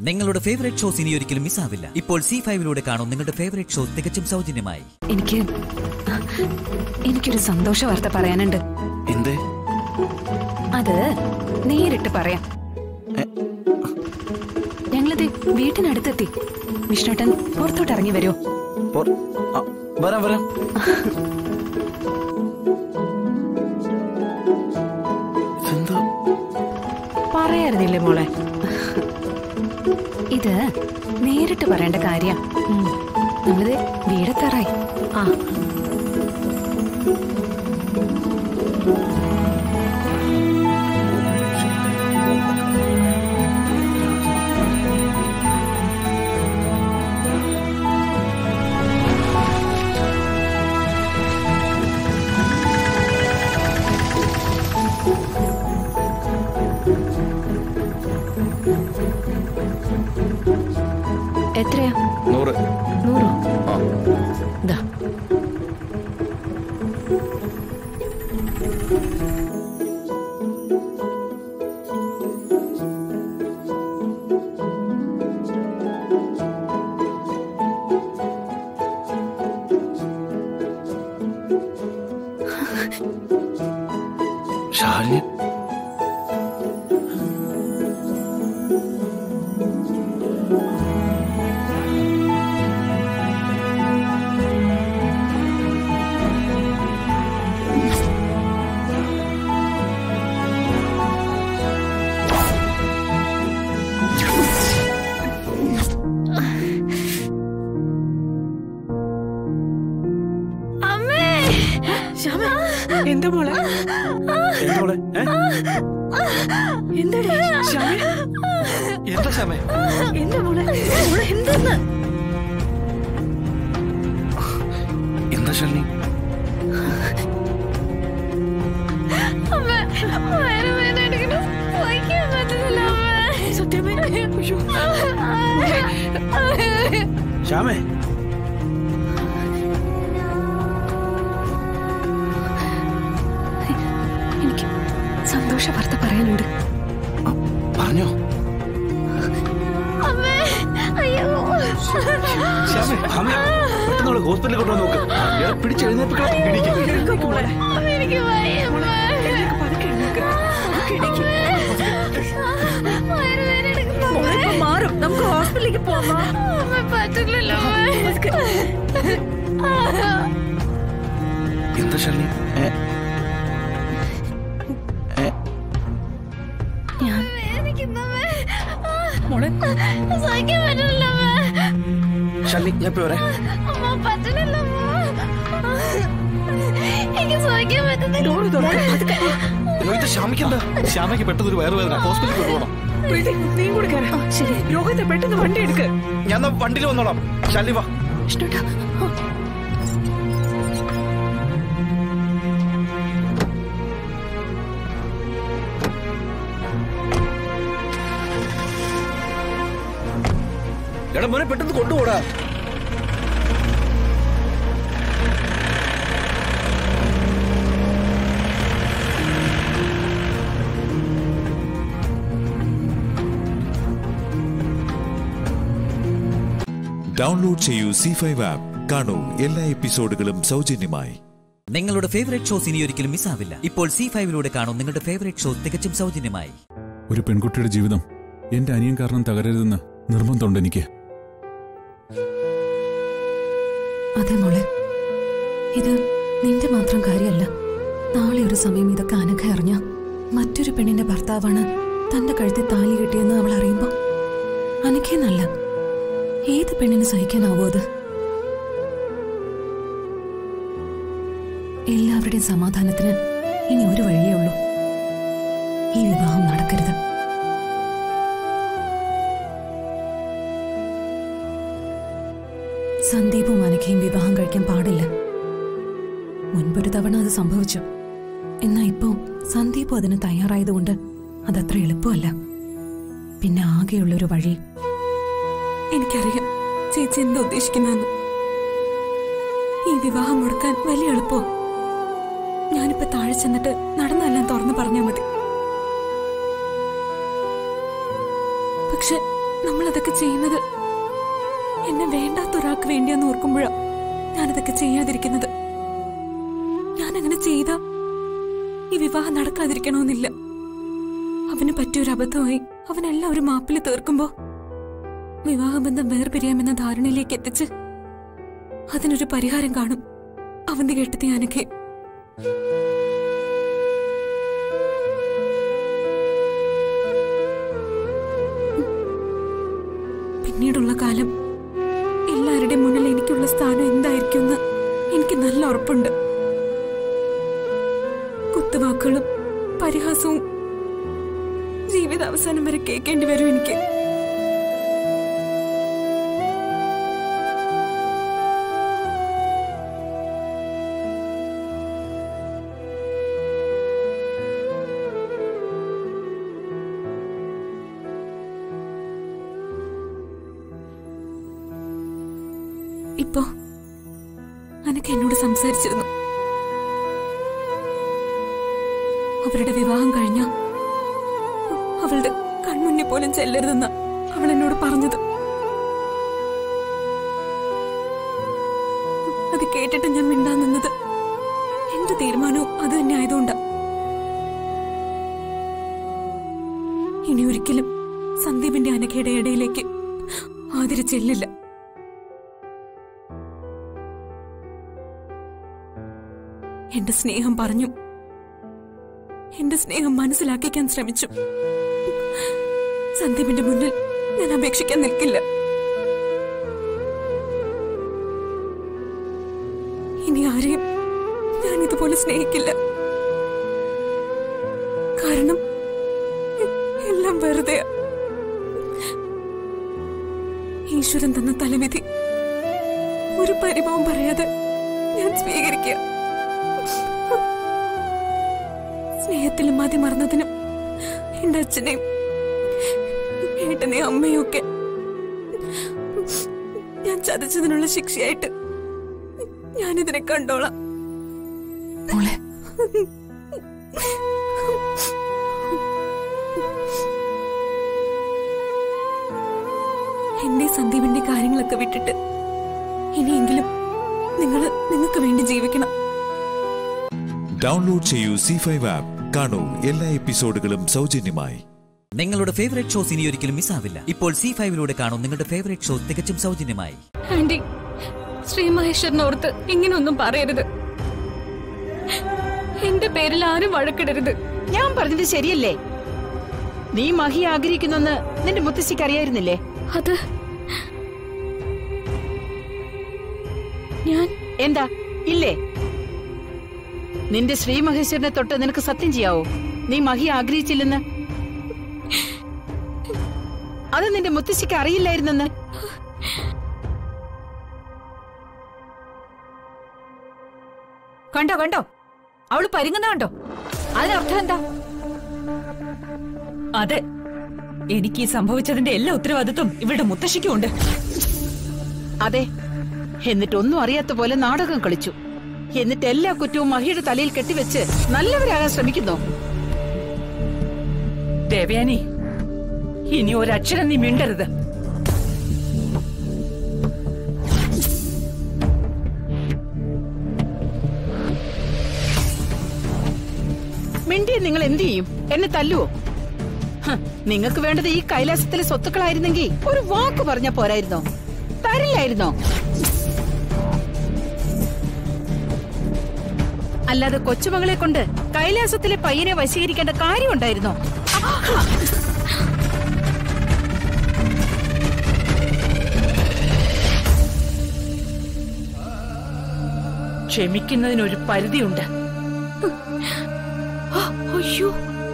നിങ്ങളുടെ favourite shows ഇനി ഒരിക്കലും മിസ്സാവില്ല ഇപ്പോൾ സി ഫൈവിലൂടെ കാണും നിങ്ങളുടെ ഫേവറേറ്റ് ഷോ തികച്ചും സൗജന്യമായി എനിക്ക് എനിക്കൊരു സന്തോഷ വാർത്ത പറയാനുണ്ട് എന്തേ അത് നേരിട്ട് പറയാം ഞങ്ങളിത് വീട്ടിനടുത്തെത്തി വിഷ്ണുട്ടൻ പുറത്തോട്ട് ഇറങ്ങി വരുമോ പൊ- ആ, വരാം വരാം എന്തോ പറയാറുന്നില്ലേ മോളെ ഇത് നേരിട്ട് പറയേണ്ട കാര്യ നമ്മളിത് വീടെത്താറായി ആ എത്രയാ നൂറ് നൂറോ ആ ദാ ശാലിനി എന്താ മോളെ എന്താ മോളെ? ഏ? എന്താടി ശ്യാമേ എന്താ ശ്യാമേ എന്താ മോളെ മോളെ എന്തെന്ന് എന്താ ശാലിനി സത്യമേ അയ്യോ ശ്യാമേ എനിക്ക് സന്തോഷ വാർത്ത പറയാനുണ്ട് ആ, പറഞ്ഞോ ശ്യാമേ അമ്മ പെട്ടെന്ന് അവളെ ഹോസ്പിറ്റലിൽ കൊണ്ടുവന്ന് നോക്ക് ഇയാളെ പിടിച്ചെഴുന്നേൽപ്പിക്കണം എണീക്ക്. മാറും നമുക്ക് ഹോസ്പിറ്റലിലേക്ക് പോവാം എന്താ ശാലിനി ഏ? ഏ? ഞാൻ മോളെ ശാലിനി ഞാൻ ഇപ്പൊ വരാം ഡോറ് തുറക്ക്. പതുക്കെ. രോഹിത് ശ്യാമിക്കണ്ട ശ്യാമയ്ക്ക് പെട്ടെന്ന് ഒരു വയറുവേദന ഹോസ്പിറ്റലിൽ കൊണ്ടുപോകണം നീ കൂടെ കയറാം ശരി രോഗത്തെ പെട്ടെന്ന് വണ്ടി എടുക്ക് ഞാൻ എന്നാ വണ്ടിയിൽ വന്നോളാം ശാലിനി വാ വിഷ്ണുട്ടാ എടാ മോനെ പെട്ടെന്ന് കൊണ്ടുപോടാ ഡൗൺലോഡ് ചെയ്യൂ സി ഫൈവ് ആപ്പ് കാണൂ എല്ലാ എപ്പിസോഡുകളും സൗജന്യമായി നിങ്ങളുടെ ഫേവറേറ്റ് ഷോസ് ഇനി ഒരിക്കലും മിസ്സാവില്ല ഇപ്പോൾ സി ഫൈവിലൂടെ കാണും നിങ്ങളുടെ ഫേവറേറ്റ് ഷോ തികച്ചും സൗജന്യമായി ഒരു പെൺകുട്ടിയുടെ ജീവിതം എന്റെ അനിയൻ കാരണം തകരരുതെന്ന് നിർബന്ധമുണ്ട് എനിക്ക് അതെ മോളെ ഇത് നിന്റെ മാത്രം കാര്യമല്ല നാളെ ഒരു സമയം ഇതൊക്കെ അനഘ അറിഞ്ഞ മറ്റൊരു പെണ്ണിന്റെ ഭർത്താവാണ് തന്റെ കഴുത്തിൽ താലി കെട്ടിയെന്ന് അവൾ അറിയുമ്പോ അനഘയെന്നല്ല ഏത് പെണ്ണിന് സഹിക്കാനാവോ അത് എല്ലാവരുടെയും സമാധാനത്തിന് ഇനി ഒരു വഴിയേ ഉള്ളൂ ഈ വിവാഹം നടക്കരുത് സന്ദീപും അനഘയും വിവാഹം കഴിക്കാൻ പാടില്ല മുൻപൊരു തവണ അത് സംഭവിച്ചു എന്നാ ഇപ്പോ സന്ദീപും അതിന് തയ്യാറായതുകൊണ്ട് അതത്ര എളുപ്പമല്ല പിന്നെ ആകെയുള്ളൊരു വഴി എനിക്കറിയാം ചേച്ചി എന്താ ഉദ്ദേശിക്കുന്നതെന്ന് ഈ വിവാഹം മുടക്കാൻ വലിയ എളുപ്പോ ഞാനിപ്പോ താഴെ ചെന്നിട്ട് നടന്നെല്ലാം തുറന്നു പറഞ്ഞാൽ മതി പക്ഷെ നമ്മളതൊക്കെ ചെയ്യുന്നത് എന്നെ വേണ്ടാത്ത ഒരാൾക്ക് വേണ്ടിയാന്ന് ഓർക്കുമ്പോഴാ ഞാനതൊക്കെ ചെയ്യാതിരിക്കുന്നത് ഞാൻ അങ്ങനെ ചെയ്ത ഈ വിവാഹം നടക്കാതിരിക്കണമെന്നില്ല അവന് പറ്റിയൊരു അബദ്ധമായി അവനെല്ലാം ഒരു മാപ്പിൽ തീർക്കുമ്പോ വിവാഹബന്ധം വേർപിരിയാമെന്ന ധാരണയിലേക്ക് എത്തിച്ച് അതിനൊരു പരിഹാരം കാണും അവന്തി കേട്ടത് ഞാനൊക്കെ പിന്നീടുള്ള കാലം എല്ലാവരുടെയും മുന്നിൽ എനിക്കുള്ള സ്ഥാനം എന്തായിരിക്കുമെന്ന് എനിക്ക് നല്ല ഉറപ്പുണ്ട് കുത്തുവാക്കുകളും പരിഹാസവും ജീവിതാവസാനം വരെ കേൾക്കേണ്ടി വരും എനിക്ക് ഇപ്പോ അനക്ക് എന്നോട് സംസാരിച്ചിരുന്നു അവരുടെ വിവാഹം കഴിഞ്ഞ അവളുടെ കൺമുന്നിൽ പോലും ചെല്ലരുതെന്ന അവൾ എന്നോട് പറഞ്ഞത് അത് കേട്ടിട്ട് ഞാൻ മിണ്ടാൻ നിന്നത് എന്റെ തീരുമാനവും അത് തന്നെ ആയതുകൊണ്ടാ ഇനി ഒരിക്കലും സന്ദീപിന്റെ അനഘയുടെ ഇടയിലേക്ക് ആതിര ചെല്ലില്ല എന്റെ സ്നേഹം പറഞ്ഞു എന്റെ സ്നേഹം മനസ്സിലാക്കിക്കാൻ ശ്രമിച്ചു സന്ദീപിന്റെ മുന്നിൽ ഞാൻ അപേക്ഷിക്കാൻ നിൽക്കില്ല ഇനി ആരെയും ഞാൻ ഇതുപോലെ സ്നേഹിക്കില്ല കാരണം എല്ലാം വെറുതെ ഈശ്വരൻ തന്ന തലവിധി ഒരു പരിഭവം പറയാതെ ഞാൻ സ്വീകരിക്കുക സ്നേഹത്തിലും മതി മറന്നതിനും എന്റെ അച്ഛനെയും ഏട്ടനെയും അമ്മയും ഒക്കെ ഞാൻ ചതച്ചതിനുള്ള ശിക്ഷയായിട്ട് ഞാനിതിനെ കണ്ടോളാം മോളെ എന്റെ സന്ദീപിന്റെ കാര്യങ്ങളൊക്കെ വിട്ടിട്ട് ഇനിയെങ്കിലും നിങ്ങൾ നിങ്ങൾക്ക് വേണ്ടി ജീവിക്കണം ഡൗൺലോഡ് ചെയ്യൂ സി ഫൈവ് ആപ്പ് കാണൂ എല്ലാ എപ്പിസോഡുകളും സൗജന്യമായി നിങ്ങളുടെ ഫേവറേറ്റ് ഷോസ് ഇനി ഒരിക്കലും മിസ്സാവില്ല ഇപ്പോൾ സി ഫൈവിലൂടെ കാണും നിങ്ങളുടെ ഫേവറേറ്റ് ഷോ തികച്ചും സൗജന്യമായി ആന്റി ശ്രീ മഹേശ്വരനോർത്ത് ഇങ്ങനൊന്നും പറയരുത് എന്റെ പേരിൽ ആരും വഴക്കിടരുത് ഞാൻ പറഞ്ഞത് ശരിയല്ലേ നീ മഹി ആഗ്രഹിക്കുന്നെന്ന് നിന്റെ മുത്തശ്ശിക്ക് അറിയായിരുന്നില്ലേ അത് ഞാൻ എന്താ ഇല്ലേ നിന്റെ ശ്രീ മഹേശ്വരനെ തൊട്ട് നിനക്ക് സത്യം ചെയ്യാവോ നീ മഹി ആഗ്രഹിച്ചില്ലെന്ന് അത് നിന്റെ മുത്തശ്ശിക്ക് അറിയില്ലായിരുന്നെന്ന് കണ്ടോ കണ്ടോ അവള് പരിങ്ങുന്ന കണ്ടോ അതിനർത്ഥം എന്താ അതെ എനിക്ക് ഈ സംഭവിച്ചതിന്റെ എല്ലാ ഉത്തരവാദിത്വം ഇവരുടെ മുത്തശ്ശിക്കും ഉണ്ട് അതെ എന്നിട്ടൊന്നും അറിയാത്ത പോലെ നാടകം കളിച്ചു എന്നിട്ട് എല്ലാ കുറ്റവും മഹിയുടെ തലയിൽ കെട്ടിവെച്ച് നല്ലവരാകാൻ ശ്രമിക്കുന്നോ ദേവയാനി ഇനി ഒരക്ഷരം നീ മിണ്ടരുത് മിണ്ടിയെ നിങ്ങൾ എന്ത് ചെയ്യും എന്നെ തല്ലുവോ ഹ്, നിങ്ങൾക്ക് വേണ്ടത് ഈ കൈലാസത്തിലെ സ്വത്തുക്കളായിരുന്നെങ്കിൽ ഒരു വാക്ക് പറഞ്ഞ പോരായിരുന്നോ തരില്ലായിരുന്നോ അല്ലാതെ കൊച്ചുമകളെ കൊണ്ട് കൈലാസത്തിലെ പയ്യനെ വശീകരിക്കേണ്ട കാര്യമുണ്ടായിരുന്നോ ക്ഷമിക്കുന്നതിനൊരു പരിധിയുണ്ട് അയ്യോ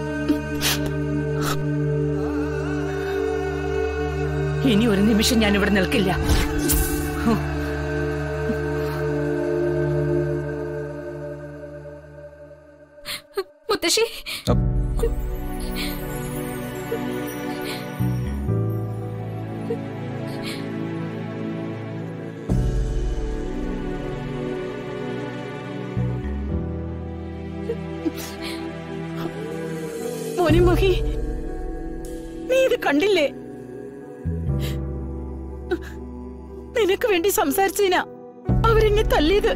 ഇനി ഒരു നിമിഷം ഞാൻ ഇവിടെ നിൽക്കില്ല മുത്തശ്ശി മോനി മഹി നീ ഇത് കണ്ടില്ലേ നിനക്ക് വേണ്ടി സംസാരിച്ചതിനാ അവരെന്നെ തല്ലിയത്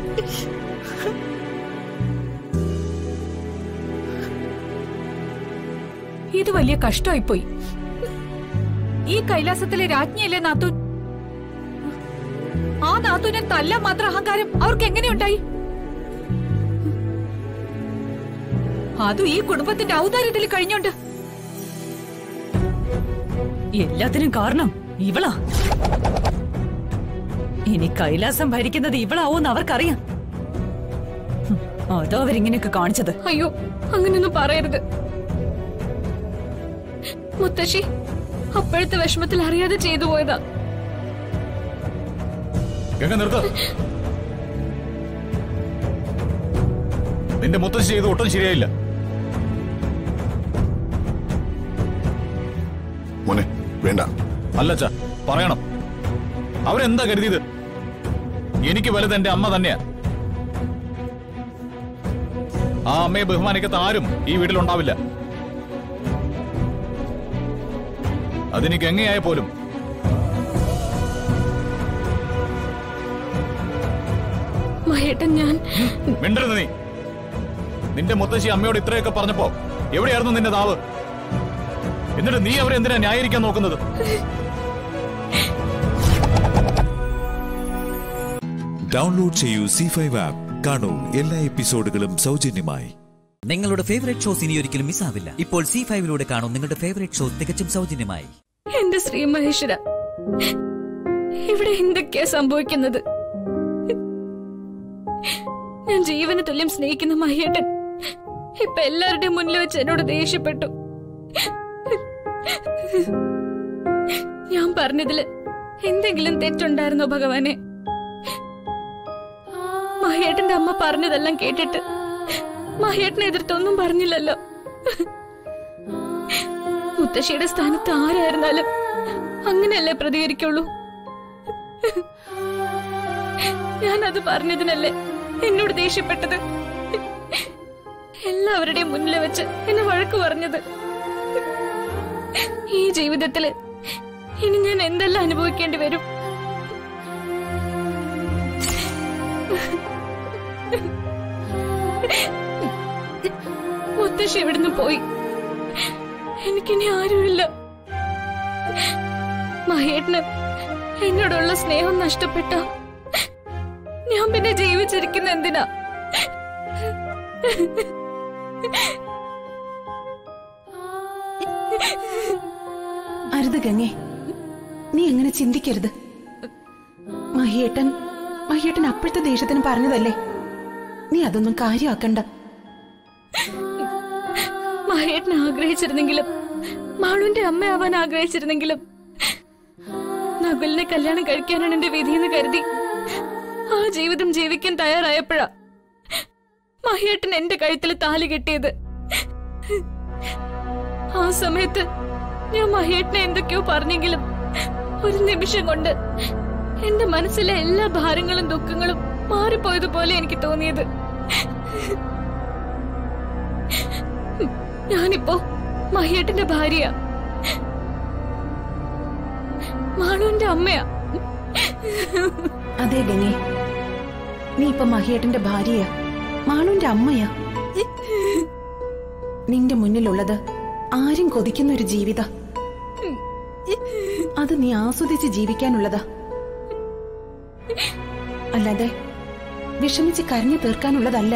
ഇത് വലിയ കഷ്ടമായിപ്പോയി ഈ കൈലാസത്തിലെ രാജ്ഞിയല്ലേ നാത്തൂൻ ആ നാത്തൂനെ തല്ലാൻ മാത്രം അഹങ്കാരം അവർക്ക് എങ്ങനെയുണ്ടായി അതും ഈ കുടുംബത്തിന്റെ ഔദാര്യത്തിൽ കഴിഞ്ഞോണ്ട് എല്ലാത്തിനും കാരണം ഇവളാ ഇനി കൈലാസം ഭരിക്കുന്നത് ഇവളാവോന്ന് അവർക്കറിയാം ഹും, അതോ അവരിങ്ങനെയൊക്കെ കാണിച്ചത് അയ്യോ അങ്ങനെയൊന്നും പറയരുത് മുത്തശ്ശി അപ്പോഴത്തെ വിഷമത്തിൽ അറിയാതെ ചെയ്തു പോയതാ ഗംഗ നിർത്ത നിന്റെ മുത്തശ്ശി ചെയ്ത് ഒട്ടും ശരിയായില്ല മോനെ വേണ്ട അല്ലച്ച പറയണം അവരെന്താ കരുതിയത് എനിക്ക് വലുത് എന്റെ അമ്മ തന്നെയാ ആ അമ്മയെ ബഹുമാനിക്കാത്ത ആരും ഈ വീട്ടിലുണ്ടാവില്ല അതിനി ഗംഗയായ പോലും മഹേട്ടൻ ഞാൻ മിണ്ടരുത് നീ നിന്റെ മുത്തശ്ശി അമ്മയോട് ഇത്രയൊക്കെ പറഞ്ഞപ്പോ എവിടെയായിരുന്നു നിന്റെ നാവ് എന്നിട്ട് നീ അവരെ എന്തിനാ ന്യായീകരിക്കാൻ നോക്കുന്നത് ഡൗൺലോഡ് ചെയ്യൂ സി ഫൈവ് ആപ്പ് കാണൂ എല്ലാ എപ്പിസോഡുകളും സൗജന്യമായി നിങ്ങളുടെ ഫേവറേറ്റ് ഷോസ് ഇനി ഒരിക്കലും മിസ്സാവില്ല ഇപ്പോൾ സി ഫൈവിലൂടെ കാണൂ നിങ്ങളുടെ ഫേവറേറ്റ് ഷോ തികച്ചും സൗജന്യമായി എന്റെ ശ്രീ മഹേശ്വര ഇവിടെ എന്തൊക്കെയാ സംഭവിക്കുന്നത് ഞാൻ ജീവന് തുല്യം സ്നേഹിക്കുന്ന മഹേട്ടൻ ഇപ്പൊ എല്ലാവരുടെയും മുന്നിൽ വെച്ച് എന്നോട് ദേഷ്യപ്പെട്ടു ഞാൻ പറഞ്ഞതില് എന്തെങ്കിലും തെറ്റുണ്ടായിരുന്നോ ഭഗവാനെ മഹേട്ടന്റെ അമ്മ പറഞ്ഞതെല്ലാം കേട്ടിട്ട് മഹേട്ടനെ എതിർത്തൊന്നും പറഞ്ഞില്ലല്ലോ മുത്തശ്ശിയുടെ സ്ഥാനത്ത് ആരായിരുന്നാലും അങ്ങനെയല്ലേ പ്രതികരിക്കുള്ളൂ ഞാനത് പറഞ്ഞതിനല്ലേ എന്നോട് ദേഷ്യപ്പെട്ടത് എല്ലാവരുടെയും മുന്നിൽ വെച്ച് എന്നെ വഴക്ക് പറഞ്ഞത് ഈ ജീവിതത്തില് ഇനി ഞാൻ എന്തെല്ലാം അനുഭവിക്കേണ്ടി വരും മുത്തശ്ശി ഇവിടുന്ന് പോയി എനിക്കിനി ആരുമില്ല മഹേട്ടന് എന്നോടുള്ള സ്നേഹം നഷ്ടപ്പെട്ട ഞാൻ പിന്നെ ജീവിച്ചിരിക്കുന്ന എന്തിനാ അരുത് ഗംഗേ നീ അങ്ങനെ ചിന്തിക്കരുത് മഹിയേട്ടൻ മഹിയേട്ടൻ അപ്പോഴത്തെ ദേഷ്യത്തിന് പറഞ്ഞതല്ലേ നീ അതൊന്നും കാര്യമാക്കണ്ട മഹേട്ടൻ ആഗ്രഹിച്ചിരുന്നെങ്കിലും മാളുവിന്റെ അമ്മയാവാൻ ആഗ്രഹിച്ചിരുന്നെങ്കിലും നകുലിനെ കല്യാണം കഴിക്കാനാണ് എന്റെ വിധിയെന്ന് കരുതി ആ ജീവിതം ജീവിക്കാൻ തയ്യാറായപ്പോഴാ മഹേട്ടൻ എന്റെ കഴുത്തിൽ താലി കെട്ടിയത് ആ സമയത്ത് ഞാൻ മഹേട്ടനെ എന്തൊക്കെയോ പറഞ്ഞെങ്കിലും ഒരു നിമിഷം കൊണ്ട് എന്റെ മനസ്സിലെ എല്ലാ ഭാരങ്ങളും ദുഃഖങ്ങളും മാറിപ്പോയതുപോലെ എനിക്ക് തോന്നിയത് ഞാനിപ്പോ മഹേട്ടന്റെ ഭാര്യയാ മാളുവിന്റെ അമ്മയാ അതെ ഗംഗേ നീ ഇപ്പൊ മഹിയേട്ടന്റെ ഭാര്യയാ മാളുവിന്റെ അമ്മയാ നിന്റെ മുന്നിലുള്ളത് ആരും കൊതിക്കുന്ന ഒരു ജീവിത അത് നീ ആസ്വദിച്ച് ജീവിക്കാനുള്ളതാ അല്ലാതെ വിഷമിച്ച് കരഞ്ഞു തീർക്കാനുള്ളതല്ല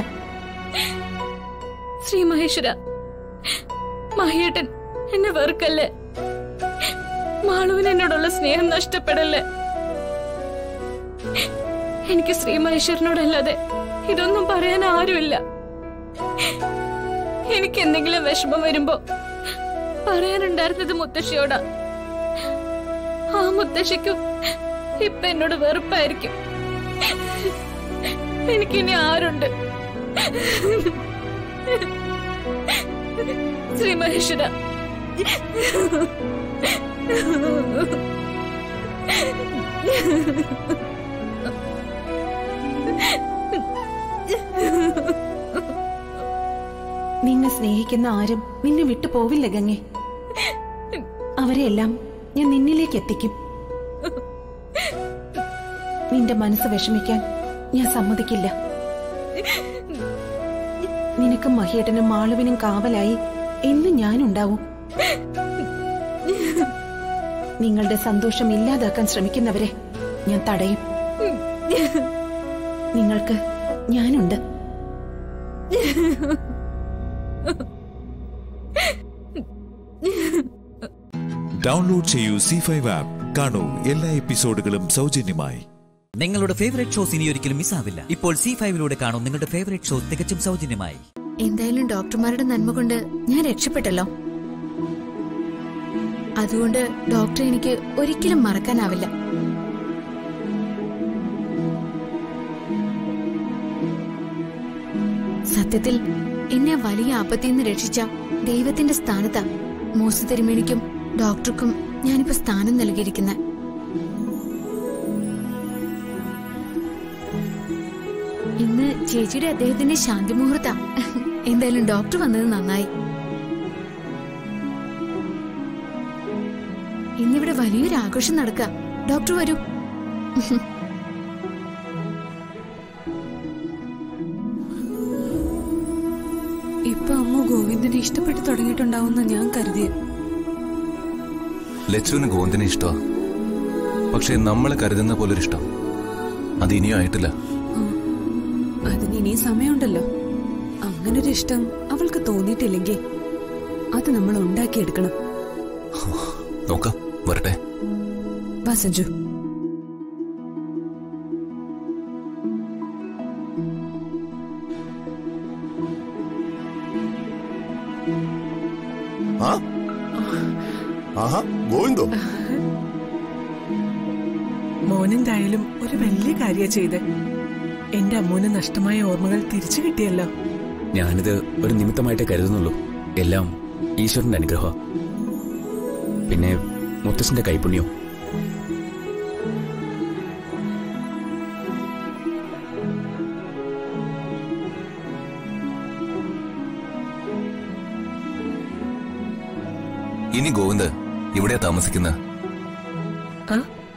ശ്രീ മഹേശ്വര മഹേട്ടൻ എന്നെ വെറുക്കല്ലേ മാളുവിന് എന്നോടുള്ള സ്നേഹം നഷ്ടപ്പെടല്ലേ എനിക്ക് ശ്രീ മഹേശ്വരനോടല്ലാതെ ഇതൊന്നും പറയാൻ ആരുമില്ല എനിക്ക് എന്തെങ്കിലും വിഷമം വരുമ്പോ പറയാനുണ്ടായിരുന്നത് മുത്തശ്ശിയോടാ ആ മുത്തശ്ശിക്കും ഇപ്പൊ എന്നോട് വെറുപ്പായിരിക്കും എനിക്കിനി ആരുണ്ട് ശ്രീ മഹേശ്വര നിന്നെ സ്നേഹിക്കുന്ന ആരും നിന്നെ വിട്ടു പോവില്ല ഗംഗെ അവരെയെല്ലാം ഞാൻ നിന്നിലേക്ക് എത്തിക്കും നിന്റെ മനസ്സ് വിഷമിക്കാൻ ഞാൻ സമ്മതിക്കില്ല നിനക്ക് മഹിയേട്ടനും മാളുവിനും കാവലായി എന്നും ഞാനുണ്ടാവും നിങ്ങളുടെ സന്തോഷം ഇല്ലാതാക്കാൻ ശ്രമിക്കുന്നവരെ ഞാൻ തടയും നിങ്ങൾക്ക് ഞാനുണ്ട് ഡൗൺലോഡ് ചെയ്യൂ സി ഫൈവ് ആപ്പ് കാണൂ എല്ലാ എപ്പിസോഡുകളും സൗജന്യമായി നിങ്ങളുടെ ഫേവറേറ്റ് ഷോസ് ഇനി ഒരിക്കലും മിസ്സാവില്ല ഇപ്പോൾ സി ഫൈവിലൂടെ കാണും നിങ്ങളുടെ ഫേവറേറ്റ് ഷോ തികച്ചും സൗജന്യമായി എന്തായാലും ഡോക്ടർമാരുടെ നന്മ കൊണ്ട് ഞാൻ രക്ഷപ്പെട്ടല്ലോ അതുകൊണ്ട് ഡോക്ടറെ എനിക്ക് ഒരിക്കലും മറക്കാനാവില്ല സത്യത്തിൽ എന്നെ വലിയ ആപത്തിൽ നിന്ന് രക്ഷിച്ച ദൈവത്തിന്റെ സ്ഥാനത്താ മൂസ തിരുമേനിക്കും ഡോക്ടർക്കും ഞാനിപ്പോ സ്ഥാനം നൽകിയിരിക്കുന്നത് ഇന്ന് ചേച്ചിയുടെ അദ്ദേഹത്തിന്റെ ശാന്തി മുഹൂർത്ത എന്തായാലും ഡോക്ടർ വന്നത് നന്നായി ഇന്നിവിടെ വലിയൊരു ആഘോഷം നടക്കുക ഡോക്ടർ വരൂ ഇപ്പൊ അമ്മ ഗോവിന്ദനെ ഇഷ്ടപ്പെട്ടു തുടങ്ങിയിട്ടുണ്ടാവുന്ന ഞാൻ കരുതിയ ലച്ചുവിന് ഗോവിന്ദനെ ഇഷ്ടമാ പക്ഷെ നമ്മൾ കരുതുന്ന പോലൊരു ഇഷ്ടം അത് ഇനിയും ആയിട്ടില്ല അതിന് ഇനി സമയമുണ്ടല്ലോ അങ്ങനൊരു ഇഷ്ടം അവൾക്ക് തോന്നിയിട്ടില്ലെങ്കിൽ അത് നമ്മൾ ഉണ്ടാക്കിയെടുക്കണം നോക്കാം വരട്ടെ വാ സഞ്ജു ആ ആഹാ ഗോവിന്ദോ മോനെന്തായാലും ഒരു വലിയ കാര്യ ചെയ്ത് എന്റെ അമ്മൂന് നഷ്ടമായ ഓർമ്മകൾ തിരിച്ചു കിട്ടിയല്ലോ ഞാനിത് ഒരു നിമിത്തമായിട്ടേ കരുതുന്നുള്ളൂ എല്ലാം ഈശ്വരന്റെ അനുഗ്രഹം പിന്നെ മുത്തശ്ശന്റെ കൈപുണ്യം ഇനി ഗോവിന്ദ് ഇവിടെയാ താമസിക്കുന്ന ആ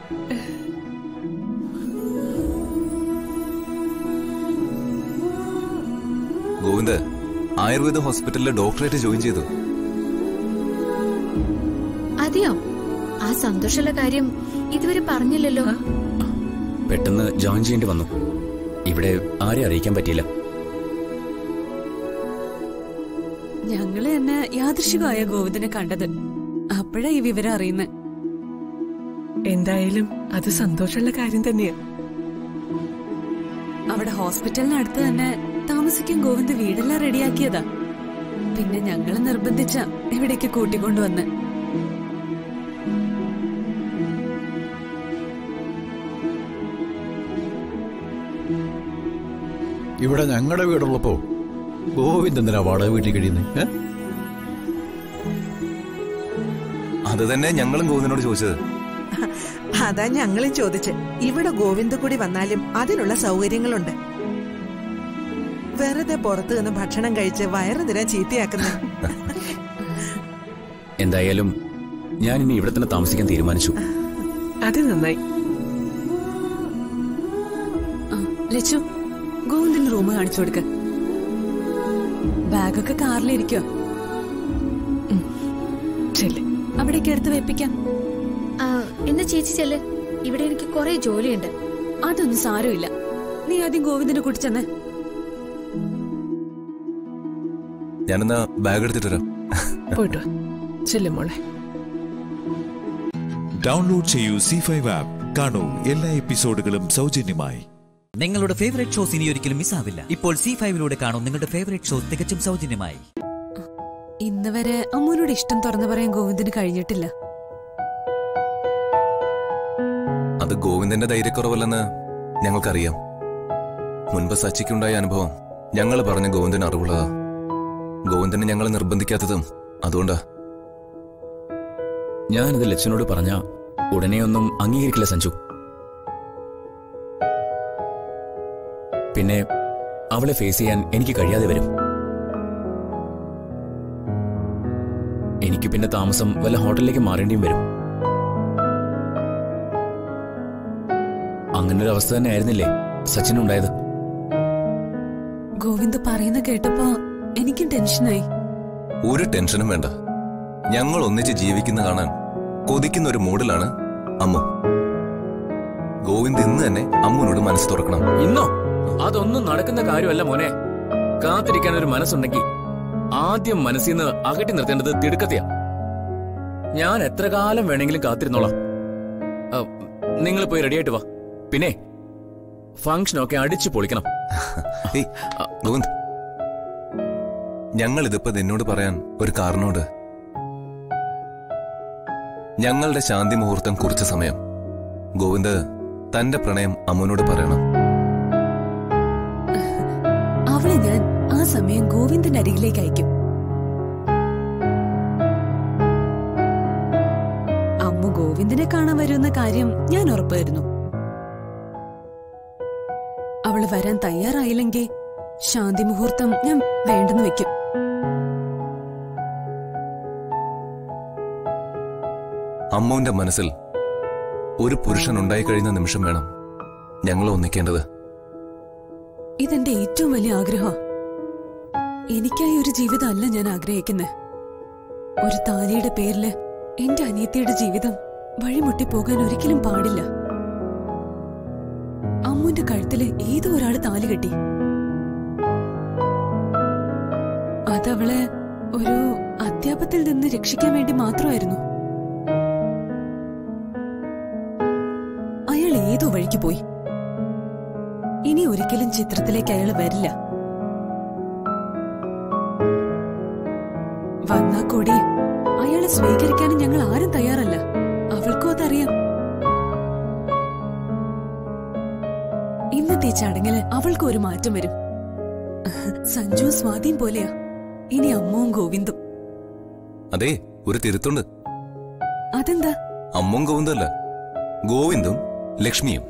ഗോവിന്ദ് ആയുർവേദ ഹോസ്പിറ്റലിലെ ഡോക്ടറേറ്റ് ജോയിൻ ചെയ്തു അതെയോ ആ സന്തോഷമുള്ള കാര്യം ഇതുവരെ പറഞ്ഞില്ലല്ലോ പെട്ടെന്ന് ജോയിൻ ചെയ്യേണ്ടി വന്നു ഇവിടെ ആരെ അറിയിക്കാൻ പറ്റിയില്ല ഞങ്ങള് തന്നെ യാദൃശികമായ ഗോവിന്ദനെ കണ്ടത് അപ്പോഴാ ഈ വിവരം അറിയുന്നത് എന്തായാലും അത് സന്തോഷമുള്ള കാര്യം തന്നെയാ അവിടെ ഹോസ്പിറ്റലിനടുത്ത് തന്നെ താമസിക്കാൻ ഗോവിന്ദ് വീടെല്ലാം റെഡിയാക്കിയതാ പിന്നെ ഞങ്ങള് നിർബന്ധിച്ച ഇവിടേക്ക് കൂട്ടിക്കൊണ്ടുവന്ന് ഇവിടെ ഞങ്ങളുടെ വീടുള്ളപ്പോ ഗോവിന്ദ് എന്തിനാ വാടക വീട്ടിൽ കഴിയുന്നത് അത് തന്നെ ഞങ്ങളും ഗോവിന്ദനോട് ചോദിച്ചത് അതാ ഞങ്ങളും ചോദിച്ച് ഇവിടെ ഗോവിന്ദ് കൂടി വന്നാലും അതിനുള്ള സൗകര്യങ്ങളുണ്ട് വെറുതെ പുറത്തു നിന്ന് ഭക്ഷണം കഴിച്ച് വയറ് നിരാൻ ചീത്തയാക്കുന്ന എന്തായാലും ഞാൻ ഇനി ഇവിടെ തന്നെ താമസിക്കാൻ തീരുമാനിച്ചു അത് നന്നായി ആ, ലച്ചു ഗോവിന്ദിന് റൂം കാണിച്ചു കൊടുക്ക ബാഗൊക്കെ കാറിലിരിക്കോ അവിടേക്ക് എടുത്ത് വെപ്പിക്കാം ആ, എന്നാ ചേച്ചി ചെല്ല് ഇവിടെ എനിക്ക് കുറെ ജോലിയുണ്ട് അതൊന്നും സാരമില്ല നീ ആദ്യം ഗോവിന്ദനെ കൂട്ടിച്ചെന്ന് ഞാനെന്നാ ബാഗ് എടുത്തിട്ട് വരാം പോയിട്ട് വാ. ചെല്ലു മോളെ ഡൗൺലോഡ് ചെയ്യൂ സി ഫൈവ് ആപ്പ് കാണൂ എല്ലാ എപ്പിസോഡുകളും സൗജന്യമായി നിങ്ങളുടെ ഫേവറേറ്റ് ഷോസ് ഇനി ഒരിക്കലും മിസ്സാവില്ല ഇപ്പോൾ സി ഫൈവിലൂടെ കാണും നിങ്ങളുടെ ഫേവറേറ്റ് ഷോ തികച്ചും സൗജന്യമായി ഇന്ന് വരെ അമ്മൂനോട് ഇഷ്ടം തുറന്നു പറയാൻ ഗോവിന്ദന് കഴിഞ്ഞിട്ടില്ല അത് ഗോവിന്ദന്റെ ധൈര്യക്കുറവല്ലെന്ന് ഞങ്ങൾക്കറിയാം മുൻപ് സച്ചിക്കുണ്ടായ അനുഭവം ഞങ്ങൾ പറഞ്ഞ ഗോവിന്ദന് അറിവുള്ളതാ ഗോവിന്ദനെ ഞങ്ങൾ നിർബന്ധിക്കാത്തതും അതുകൊണ്ടാ ഞാനിത് ലച്ചനോട് പറഞ്ഞ ഉടനെയൊന്നും അംഗീകരിക്കില്ല സഞ്ജു പിന്നെ അവളെ ഫേസ് ചെയ്യാൻ എനിക്ക് കഴിയാതെ വരും എനിക്ക് പിന്നെ താമസം വല്ല ഹോട്ടലിലേക്ക് മാറേണ്ടിയും വരും അങ്ങനെ ഒരു അവസ്ഥ തന്നെ ആയിരുന്നില്ലേ സച്ചിനുണ്ടായത് ഗോവിന്ദ് പറയുന്ന കേട്ടപ്പോ എനിക്കും ടെൻഷനായി ഒരു ടെൻഷനും വേണ്ട ഞങ്ങൾ ഒന്നിച്ച് ജീവിക്കുന്ന കാണാൻ കൊതിക്കുന്ന ഒരു മൂഡിലാണ് അമ്മു ഗോവിന്ദ് ഇന്ന് തന്നെ അമ്മുവിനോട് മനസ്സ് തുറക്കണം ഇന്നോ അതൊന്നും നടക്കുന്ന കാര്യമല്ല മോനെ കാത്തിരിക്കാൻ ഒരു മനസ്സുണ്ടെങ്കിൽ ആദ്യം മനസ്സിൽ നിന്ന് അകറ്റി നിർത്തേണ്ടത് തിടുക്കത്തെയാ ഞാൻ എത്ര കാലം വേണമെങ്കിലും കാത്തിരുന്നോളാം നിങ്ങൾ പോയി റെഡിയായിട്ട് വാ പിന്നെ ഫംഗ്ഷനൊക്കെ അടിച്ചു പൊളിക്കണം ഏയ്, ഗോവിന്ദ് ഞങ്ങൾ ഇതിപ്പോ നിന്നോട് പറയാൻ ഒരു കാരണമുണ്ട് ഞങ്ങളുടെ ശാന്തി മുഹൂർത്തം കുറിച്ച സമയം ഗോവിന്ദ് തന്റെ പ്രണയം അമ്മുവിനോട് പറയണം അവളെ ഞാൻ ആ സമയം ഗോവിന്ദന്റെ അരികിലേക്ക് അയക്കും അമ്മ ഗോവിന്ദനെ കാണാൻ വരുമെന്ന കാര്യം ഞാൻ ഉറപ്പായിരുന്നു അവള് വരാൻ തയ്യാറായില്ലെങ്കിൽ ശാന്തി മുഹൂർത്തം ഞാൻ വേണ്ടെന്ന് വെക്കും അമ്മുവിന്റെ മനസ്സിൽ ഒരു പുരുഷൻ ഉണ്ടായിക്കഴിയുന്ന നിമിഷം വേണം ഞങ്ങൾ ഒന്നിക്കേണ്ടത് ഇതെന്റെ ഏറ്റവും വലിയ ആഗ്രഹം എനിക്കായി ഒരു ജീവിതം അല്ല ഞാൻ ആഗ്രഹിക്കുന്നത് ഒരു താലിയുടെ പേരില് എന്റെ അനിയത്തിയുടെ ജീവിതം വഴിമുട്ടി പോകാൻ ഒരിക്കലും പാടില്ല അമ്മുന്റെ കഴുത്തില് ഏതോ ഒരാള് താലി കെട്ടി അതവളെ ഒരു അധ്യാപത്തിൽ നിന്ന് രക്ഷിക്കാൻ വേണ്ടി മാത്രമായിരുന്നു അയാൾ ഏതോ വഴിക്ക് പോയി ഇനി ഒരിക്കലും ചിത്രത്തിലേക്ക് അയാൾ വരില്ല വന്നാ കൂടി അയാളെ സ്വീകരിക്കാനും ഞങ്ങൾ ആരും തയ്യാറല്ല അവൾക്കും അതറിയാം ഇന്നത്തെ ഈ ചടങ്ങില് അവൾക്ക് ഒരു മാറ്റം വരും സഞ്ജു സ്വാധീൻ പോലെയാ ഇനി അമ്മവും ഗോവിന്ദും അതെ ഒരു തിരുത്തുണ്ട് അതെന്താ അമ്മും ഗോവിന്ദല്ല ഗോവിന്ദും ലക്ഷ്മിയും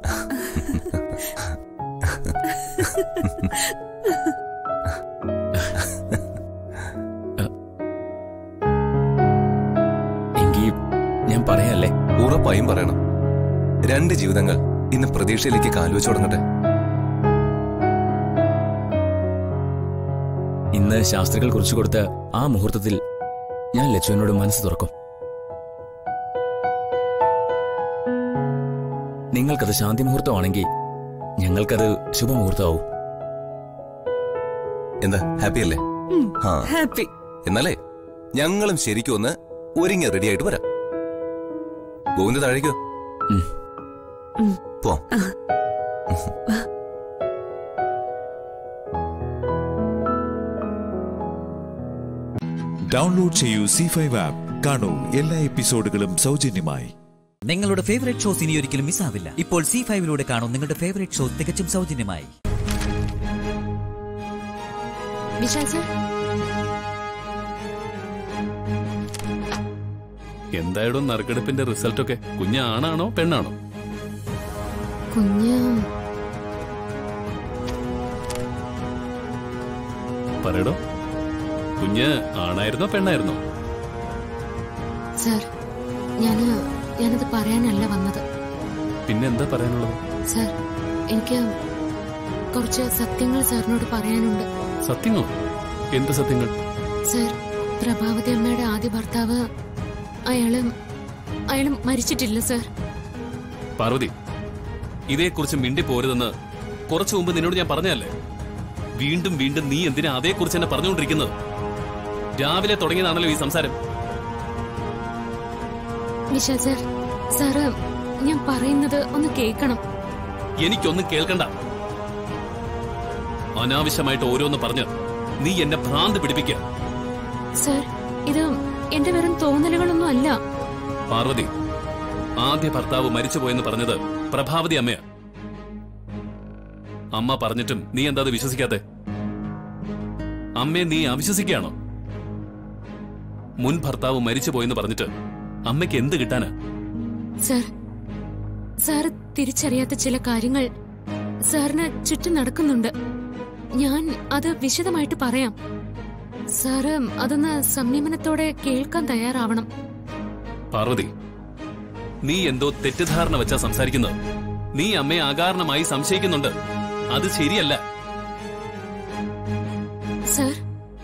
എങ്കി ഞാൻ പറയാല്ലേ ഉറപ്പായും പറയണം രണ്ട് ജീവിതങ്ങൾ ഇന്ന് പ്രതീക്ഷയിലേക്ക് കാലുവെച്ചു തുടങ്ങട്ടെ ഇന്ന് ശാസ്ത്രികൾ കുറിച്ചു കൊടുത്ത ആ മുഹൂർത്തത്തിൽ ഞാൻ ലച്ചുവിനോട് മനസ്സ് തുറക്കും നിങ്ങൾക്കത് ശാന്തി മുഹൂർത്തമാണെങ്കിൽ ഞങ്ങൾക്കത് ശുഭമുഹൂർത്തമാവും എന്താ ഹാപ്പി അല്ലേ ആ ഹാപ്പി എന്നാലേ ഞങ്ങളും ശരിക്കും ഒന്ന് ഒരുങ്ങി റെഡി ആയിട്ട് വരാം ഗോവിന്ദ് താഴേക്കോ പോ ഡൗൺലോഡ് ചെയ്യൂ സി ഫൈവ് ആപ്പ് കാണൂ എല്ലാ എപ്പിസോഡുകളും സൗജന്യമായി നിങ്ങളുടെ ഫേവറേറ്റ് ഷോസ് ഇനി ഒരിക്കലും മിസ്സാവില്ല ഇപ്പോൾ സി ഫൈവിലൂടെ കാണൂ നിങ്ങളുടെ ഫേവറേറ്റ് ഷോ തികച്ചും സൗജന്യമായി വിശാൽ സർ എന്തായാലും നറുക്കെടുപ്പിന്റെ റിസൾട്ടൊക്കെ കുഞ്ഞാണാണോ പെണ്ണാണോ കുഞ്ഞ് പറയടോ കുഞ്ഞ് ആണായിരുന്നോ പെണ്ണായിരുന്നോ സർ ഞാന് ഞാനത് പറയാനല്ല വന്നത് പിന്നെ എന്താ പറയാനുള്ളത് സർ എനിക്ക് കുറച്ച് സത്യങ്ങൾ സാറിനോട് പറയാനുണ്ട് സത്യങ്ങളോ എന്ത് സത്യങ്ങൾ സർ പ്രഭാവതി അമ്മയുടെ ആദ്യ ഭർത്താവ് അയാള് അയാള് മരിച്ചിട്ടില്ല സർ പാർവതി ഇതേക്കുറിച്ച് മിണ്ടി പോരുതെന്ന് കുറച്ചു മുമ്പ് നിന്നോട് ഞാൻ പറഞ്ഞതല്ലേ വീണ്ടും വീണ്ടും നീ എന്തിനാ അതേക്കുറിച്ച് എന്നെ പറഞ്ഞുകൊണ്ടിരിക്കുന്നത് രാവിലെ തുടങ്ങിയതാണല്ലോ ഈ സംസാരം വിശാൽ സർ സാറ് ഞാൻ പറയുന്നത് ഒന്ന് കേൾക്കണം എനിക്കൊന്നും കേൾക്കണ്ട അനാവശ്യമായിട്ട് ഓരോന്ന് പറഞ്ഞ് നീ എന്നെ ഭ്രാന്ത് പിടിപ്പിക്കുക സർ ഇത് എന്റെ വെറും തോന്നലുകളൊന്നും അല്ല പാർവതി ആദ്യ ഭർത്താവ് മരിച്ചുപോയെന്ന് പറഞ്ഞത് പ്രഭാവതി അമ്മയാ അമ്മ പറഞ്ഞിട്ടും നീ എന്താ അത് വിശ്വസിക്കാത്തെ അമ്മയെ നീ അവിശ്വസിക്കുകയാണോ മുൻ ഭർത്താവ് മരിച്ചുപോയെന്ന് പറഞ്ഞിട്ട് അമ്മയ്ക്ക് എന്ത് കിട്ടാനാ സർ സാറ് തിരിച്ചറിയാത്ത ചില കാര്യങ്ങൾ സാറിന് ചുറ്റും നടക്കുന്നുണ്ട് ഞാൻ അത് വിശദമായിട്ട് പറയാം സാറ് അതൊന്ന് സംയമനത്തോടെ കേൾക്കാൻ തയ്യാറാവണം പാർവതി നീ എന്തോ തെറ്റിദ്ധാരണ വെച്ചാ സംസാരിക്കുന്നത് നീ അമ്മയെ അകാരണമായി സംശയിക്കുന്നുണ്ട് അത് ശരിയല്ല സർ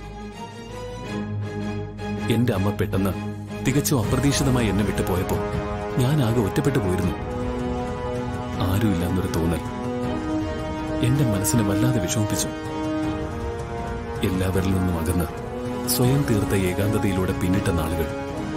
എന്റെ അമ്മ പെട്ടെന്ന് തികച്ചും അപ്രതീക്ഷിതമായി എന്നെ വിട്ടു പോയപ്പോ ഞാൻ ആകെ ഒറ്റപ്പെട്ടു പോയിരുന്നു ആരുമില്ല എന്നൊരു തോന്നൽ എന്റെ മനസ്സിനെ വല്ലാതെ വിഷമിപ്പിച്ചു എല്ലാവരിൽ നിന്നും അകന്ന് സ്വയം തീർത്ത ഏകാന്തതയിലൂടെ പിന്നിട്ട നാളുകൾ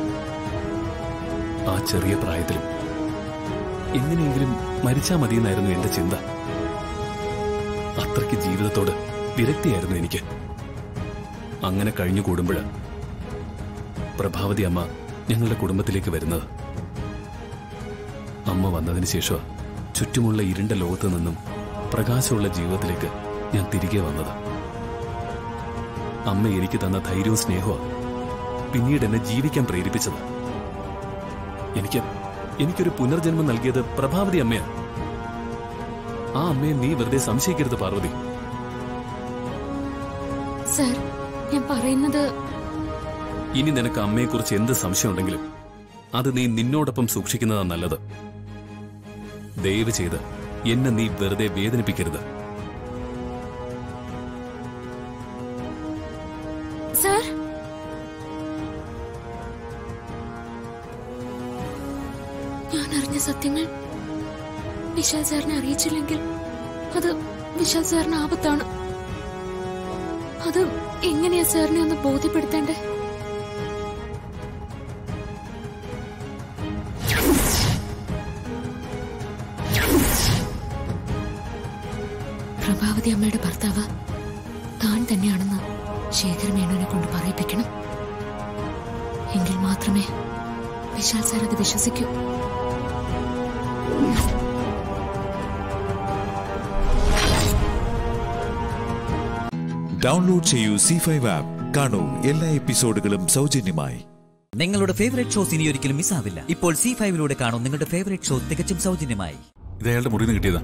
ആ ചെറിയ പ്രായത്തിലും എങ്ങനെയെങ്കിലും മരിച്ചാ മതിയെന്നായിരുന്നു എന്റെ ചിന്ത അത്രയ്ക്ക് ജീവിതത്തോട് വിരക്തിയായിരുന്നു എനിക്ക് അങ്ങനെ കഴിഞ്ഞു കൂടുമ്പോൾ പ്രഭാവതി അമ്മ ഞങ്ങളുടെ കുടുംബത്തിലേക്ക് വരുന്നത് അമ്മ വന്നതിന് ശേഷം ചുറ്റുമുള്ള ഇരുണ്ട ലോകത്ത് നിന്നും പ്രകാശമുള്ള ജീവിതത്തിലേക്ക് ഞാൻ തിരികെ വന്നത് അമ്മ എനിക്ക് തന്ന ധൈര്യവും സ്നേഹവും പിന്നീട് എന്നെ ജീവിക്കാൻ പ്രേരിപ്പിച്ചത് എനിക്ക് എനിക്കൊരു പുനർജന്മം നൽകിയത് പ്രഭാവതി അമ്മയാ ആ അമ്മയെ നീ വെറുതെ സംശയിക്കരുത് പാർവതി സർ ഞാൻ പറയുന്നത് ഇനി നിനക്ക് അമ്മയെക്കുറിച്ച് എന്ത് സംശയമുണ്ടെങ്കിലും അത് നീ നിന്നോടൊപ്പം സൂക്ഷിക്കുന്നതാ നല്ലത് ദയവ് ചെയ്ത് എന്നെ നീ വെറുതെ വേദനിപ്പിക്കരുത് സർ ഞാൻ അറിഞ്ഞ സത്യങ്ങൾ വിശാൽ സാറിനെ അറിയിച്ചില്ലെങ്കിൽ അത് വിശാൽ സാറിന് ആപത്താണ് അത് എങ്ങനെയാ സാറിനെ ഒന്ന് ബോധ്യപ്പെടുത്തേണ്ടേ പ്രഭാവതി അമ്മയുടെ ഭർത്താവ് താൻ തന്നെയാണെന്ന് ശേഖർ മേനോനെ കൊണ്ട് പറയിപ്പിക്കണം എങ്കിൽ മാത്രമേ വിശാൽ സാർ അത് വിശ്വസിക്കൂ ഡൗൺലോഡ് ചെയ്യൂ സി ഫൈവ് ആപ്പ് കാണൂ എല്ലാ എപ്പിസോഡുകളും സൗജന്യമായി നിങ്ങളുടെ ഫേവറേറ്റ് ഷോസ് ഇനി ഒരിക്കലും മിസ്സാവില്ല ഇപ്പോൾ സി ഫൈവിലൂടെ കാണും നിങ്ങളുടെ ഫേവറേറ്റ് ഷോ തികച്ചും സൗജന്യമായി ഇത് അയാളുടെ മുറിയിൽ നിന്ന് കിട്ടിയതാ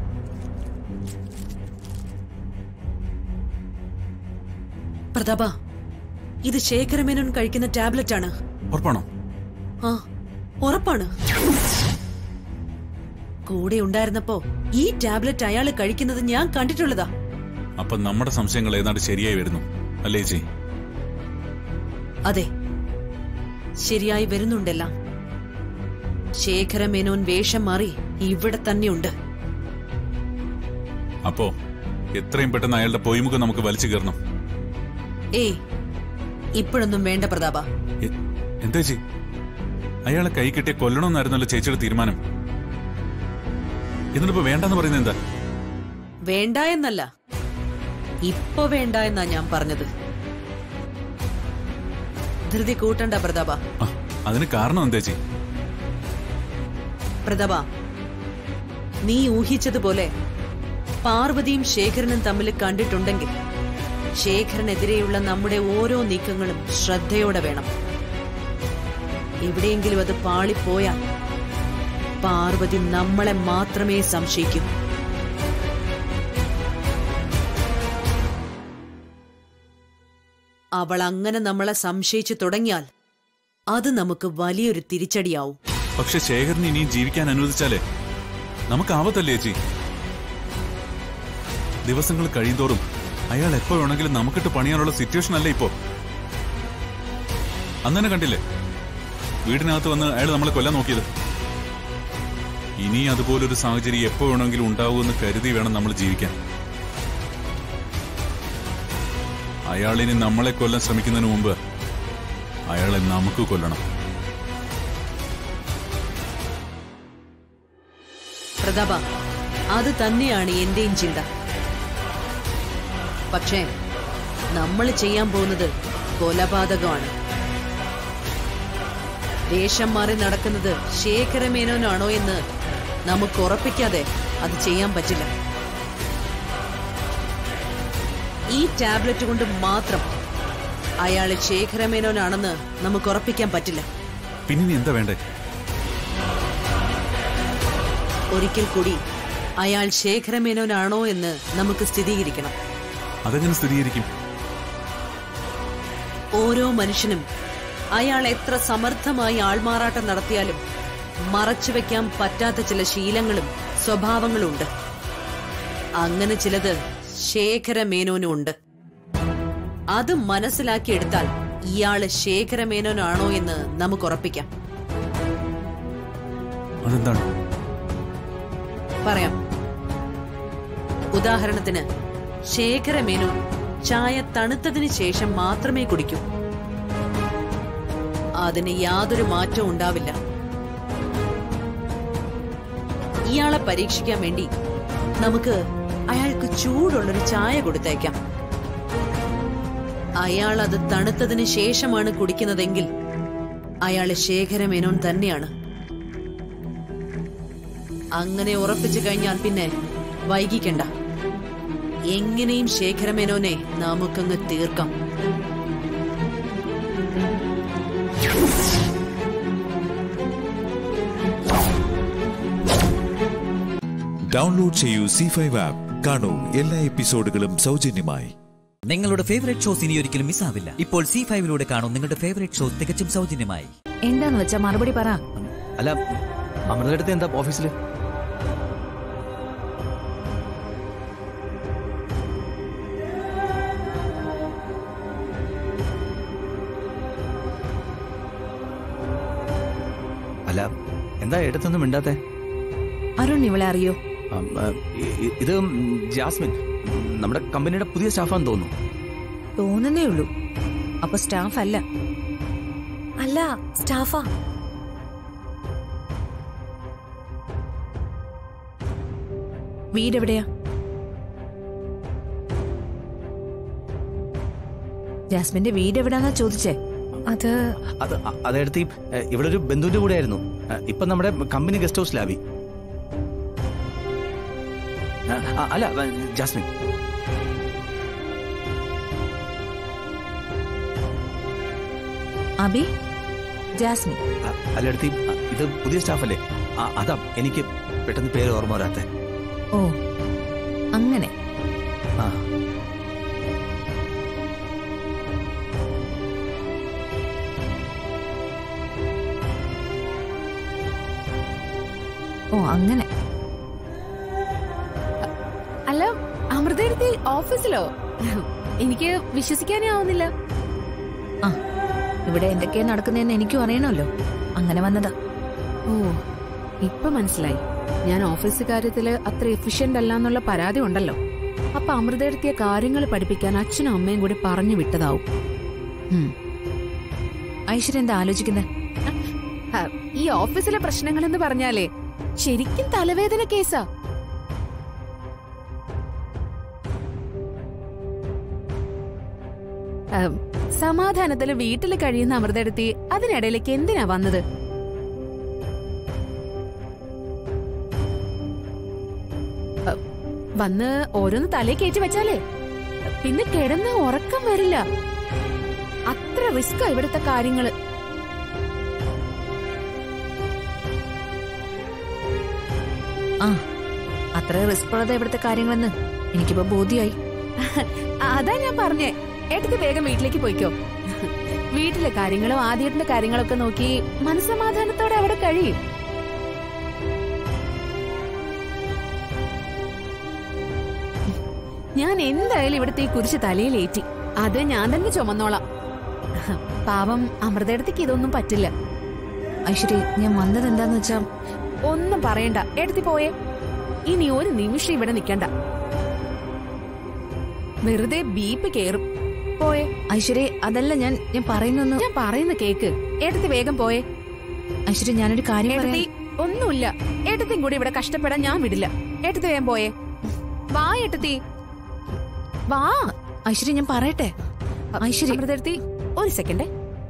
പ്രതാപ ഇത് ശേഖരമേനോൻ കഴിക്കുന്ന ടാബ്ലറ്റ് ആണ് ഉറപ്പാണോ ആ ഉറപ്പാണ് കൂടെ ഉണ്ടായിരുന്നപ്പോ ഈ ടാബ്ലറ്റ് അയാള് കഴിക്കുന്നത് ഞാൻ കണ്ടിട്ടുള്ളതാ അപ്പൊ നമ്മുടെ സംശയങ്ങൾ ഏതാണ്ട് ശരിയായി വരുന്നു അല്ലേ ചേച്ചി അതെ ശരിയായി വരുന്നുണ്ടെല്ലാം ശേഖരമേനോൻ വേഷം മാറി ഇവിടെ തന്നെയുണ്ട് അപ്പോ എത്രയും പെട്ടെന്ന് അയാളുടെ പൊയ്മുഖം നമുക്ക് വലിച്ചു കയറണം ഏയ് ഇപ്പോഴൊന്നും വേണ്ട പ്രതാപ എ- എന്താ ചേച്ചി അയാളെ കൈ കിട്ടിയ കൊല്ലണമെന്നായിരുന്നല്ലോ ചേച്ചിയുടെ തീരുമാനം എന്നിട്ടിപ്പോ വേണ്ടെന്ന് പറയുന്നത് എന്താ വേണ്ട എന്നല്ല ഇപ്പൊ വേണ്ട എന്നാ ഞാൻ പറഞ്ഞത് ധൃതി കൂട്ടണ്ട പ്രതാപ ആ, അതിന് കാരണം എന്താ ചേച്ചി പ്രതാപ നീ ഊഹിച്ചതുപോലെ പാർവതിയും ശേഖരനും തമ്മിൽ കണ്ടിട്ടുണ്ടെങ്കിൽ ശേഖരനെതിരെയുള്ള നമ്മുടെ ഓരോ നീക്കങ്ങളും ശ്രദ്ധയോടെ വേണം എവിടെയെങ്കിലും അത് പാളിപ്പോയാൽ പാർവതി നമ്മളെ മാത്രമേ സംശയിക്കൂ അവൾ അങ്ങനെ നമ്മളെ സംശയിച്ചു തുടങ്ങിയാൽ അത് നമുക്ക് വലിയൊരു തിരിച്ചടിയാവും പക്ഷെ ശേഖരന് ഇനിയും ജീവിക്കാൻ അനുവദിച്ചാലേ നമുക്ക് ആവത്തല്ലേ ചേച്ചി ദിവസങ്ങൾ കഴിയുന്തോറും അയാൾ എപ്പോ വേണമെങ്കിലും നമുക്കിട്ട് പണിയാനുള്ള സിറ്റുവേഷൻ അല്ലേ ഇപ്പോ അന്നെ കണ്ടില്ലേ വീടിനകത്ത് വന്ന് അയാൾ നമ്മളെ കൊല്ലാൻ നോക്കിയത് ഇനി അതുപോലൊരു സാഹചര്യം എപ്പോ വേണമെങ്കിലും ഉണ്ടാവുമെന്ന് കരുതി വേണം നമ്മൾ ജീവിക്കാൻ അയാളിനി നമ്മളെ കൊല്ലാൻ ശ്രമിക്കുന്നതിന് മുമ്പ് അയാളെ നമുക്ക് കൊല്ലണം പ്രതാപ അത് തന്നെയാണ് എന്റെയും ചിന്ത പക്ഷേ നമ്മൾ ചെയ്യാൻ പോകുന്നത് കൊലപാതകമാണ് വേഷം മാറി നടക്കുന്നത് ശേഖരമേനോനാണോ എന്ന് നമുക്ക് ഉറപ്പിക്കാതെ അത് ചെയ്യാൻ പറ്റില്ല ഈ ടാബ്ലറ്റ് കൊണ്ട് മാത്രം അയാള് ശേഖരമേനോനാണെന്ന് നമുക്ക് ഉറപ്പിക്കാൻ പറ്റില്ല പിന്നെ ഇനി എന്താ വേണ്ടേ ഒരിക്കൽ കൂടി അയാൾ ശേഖരമേനോനാണോ എന്ന് നമുക്ക് സ്ഥിരീകരിക്കണം അതെങ്ങനെ സ്ഥിരീകരിക്കും ഓരോ മനുഷ്യനും അയാൾ എത്ര സമർത്ഥമായി ആൾമാറാട്ടം നടത്തിയാലും മറച്ചുവെക്കാൻ പറ്റാത്ത ചില ശീലങ്ങളും സ്വഭാവങ്ങളും ഉണ്ട് അങ്ങനെ ചിലത് ശേഖര മേനോനും ഉണ്ട് അത് മനസ്സിലാക്കിയെടുത്താൽ ഇയാള് ശേഖര മേനോനാണോ എന്ന് നമുക്ക് ഉറപ്പിക്കാം അതെന്താണ് പറയാം ഉദാഹരണത്തിന് ശേഖര മേനോൻ ചായ തണുത്തതിന് ശേഷം മാത്രമേ കുടിക്കൂ അതിന് യാതൊരു മാറ്റവും ഉണ്ടാവില്ല ഇയാളെ പരീക്ഷിക്കാൻ വേണ്ടി നമുക്ക് അയാൾക്ക് ചൂടുള്ളൊരു ചായ കൊടുത്തേക്കാം അയാൾ അത് തണുത്തതിന് ശേഷമാണ് കുടിക്കുന്നതെങ്കിൽ അയാള് ശേഖര മേനോൻ തന്നെയാണ് അങ്ങനെ ഉറപ്പിച്ചു കഴിഞ്ഞാൽ പിന്നെ വൈകിക്കണ്ട എങ്ങനെയും ശേഖര മേനോനെ നമുക്കങ്ങ് തീർക്കാം ഡൗൺലോഡ് ചെയ്യൂ സി ഫൈവ് ആപ്പ് കാണൂ എല്ലാ എപ്പിസോഡുകളും സൗജന്യമായി നിങ്ങളുടെ ഫേവറേറ്റ് ഷോസ് ഇനി ഒരിക്കലും മിസ്സാവില്ല ഇപ്പോൾ സി ഫൈവിലൂടെ കാണൂ നിങ്ങളുടെ ഫേവറേറ്റ് ഷോ തികച്ചും സൗജന്യമായി എന്താന്ന് വെച്ചാ മറുപടി പറ അല്ല അമൃതടുത്ത് എന്താ ഓഫീസിൽ അല്ല എന്താ എടുത്തൊന്നും മിണ്ടാത്തെ അരുൺ ഇവളെ അറിയോ അം, ആ, ഇ- ഇ- ഇത് ജാസ്മിൻ നമ്മുടെ കമ്പനിയുടെ പുതിയ സ്റ്റാഫാന്ന് തോന്നുന്നു തോന്നുന്നേ ഉള്ളൂ അപ്പൊ സ്റ്റാഫ് അല്ല അല്ല സ്റ്റാഫാ വീടെവിടെയാ ജാസ്മിന്റെ വീട് എവിടാന്നാ ചോദിച്ചേ അത് അത് അ- അതെടുത്ത് ഈ, ഏ, ഇവിടെ ഒരു ബന്ധുവിന്റെ കൂടെ ആയിരുന്നു ഏ, ഇപ്പൊ നമ്മുടെ കമ്പനി ഗസ്റ്റ് ഹൗസ് ലാബി ആ, ആ, അല്ല ഏ, ജാസ്മിൻ അബി ജാസ്മിൻ അ- അല്ല എടുത്ത് ഇത് പുതിയ സ്റ്റാഫല്ലേ ആ, അതാ എനിക്ക് പെട്ടെന്ന് പേര് ഓർമ്മ വരാത്തെ ഓ അങ്ങനെ ആ ഓ അങ്ങനെ അല്ല അമൃതയെടുത്തി ഓഫീസിലോ എനിക്ക് വിശ്വസിക്കാനേ ആവുന്നില്ല ആ ഇവിടെ എന്തൊക്കെയാ നടക്കുന്നതെന്ന് എനിക്കും അറിയണമല്ലോ അങ്ങനെ വന്നതാ ഓ ഇപ്പൊ മനസ്സിലായി ഞാൻ ഓഫീസ് കാര്യത്തില് അത്ര എഫിഷ്യന്റ് അല്ല എന്നുള്ള പരാതി ഉണ്ടല്ലോ അപ്പൊ അമൃതയെടുത്തിയ കാര്യങ്ങൾ പഠിപ്പിക്കാൻ അച്ഛനും അമ്മയും കൂടി പറഞ്ഞു വിട്ടതാവും ഉം. ഐശ്വര്യ എന്താ ആലോചിക്കുന്നേ ഹ, ഈ ഓഫീസിലെ പ്രശ്നങ്ങൾ എന്ന് പറഞ്ഞാലേ ശരിക്കും തലവേദന കേസാ ഉം, സമാധാനത്തില് വീട്ടിൽ കഴിയുന്ന അമൃതെടുത്തി അതിനിടയിലേക്ക് എന്തിനാ വന്നത് ഉം, വന്ന് ഓരോന്ന് തലേ കയറ്റി വെച്ചാലേ പിന്നെ കിടന്ന ഉറക്കം വരില്ല അത്ര റിസ്ക്കാ ഇവിടുത്തെ കാര്യങ്ങള് ആ അത്ര റിസ്ക് ഉള്ളത് ഇവിടുത്തെ കാര്യങ്ങളെന്ന് എനിക്കിപ്പോ ബോധ്യമായി അതാ ഞാൻ പറഞ്ഞേ ഏട്ടത്തി വേഗം വീട്ടിലേക്ക് പോയിക്കോ വീട്ടിലെ കാര്യങ്ങളും ആദ്യത്തിന്റെ കാര്യങ്ങളൊക്കെ നോക്കി മനസ്സമാധാനത്തോടെ അവിടെ കഴിയും ഞാൻ എന്തായാലും ഇവിടുത്തെ ഈ കുരിശ് തലയിലേറ്റി അത് ഞാൻ തന്നെ ചുമന്നോളാം പാവം അമൃതയിടത്തേക്ക് ഇതൊന്നും പറ്റില്ല ഐശ്വര്യ ഞാൻ വന്നത് എന്താന്ന് വെച്ചാ ഒന്നും പറയണ്ട എടുത്തി പോയേ ഇനി ഒരു നിമിഷം ഇവിടെ നിക്കണ്ട വെറുതെ ബീപ്പ് കേറും പോയേ ഐശ്വര്യ അതല്ല ഞാൻ ഞാൻ പറയുന്നൊന്ന് ഞാൻ പറയുന്ന കേക്ക് എടുത്ത് വേഗം പോയേ ഐശ്വര്യ ഞാനൊരു കാര്യം ഏട്ടത്തി പറയാൻ- ഒന്നുമില്ല ഏട്ടത്തിയും കൂടി ഇവിടെ കഷ്ടപ്പെടാൻ ഞാൻ വിടില്ല ഏട്ടത്തി വേഗം പോയേ വാ ഏട്ടത്തി വാ ഐശ്വര്യ ഞാൻ പറയട്ടെ ഐശ്വര്യ അമൃതേടത്തി ഒരു സെക്കൻഡ്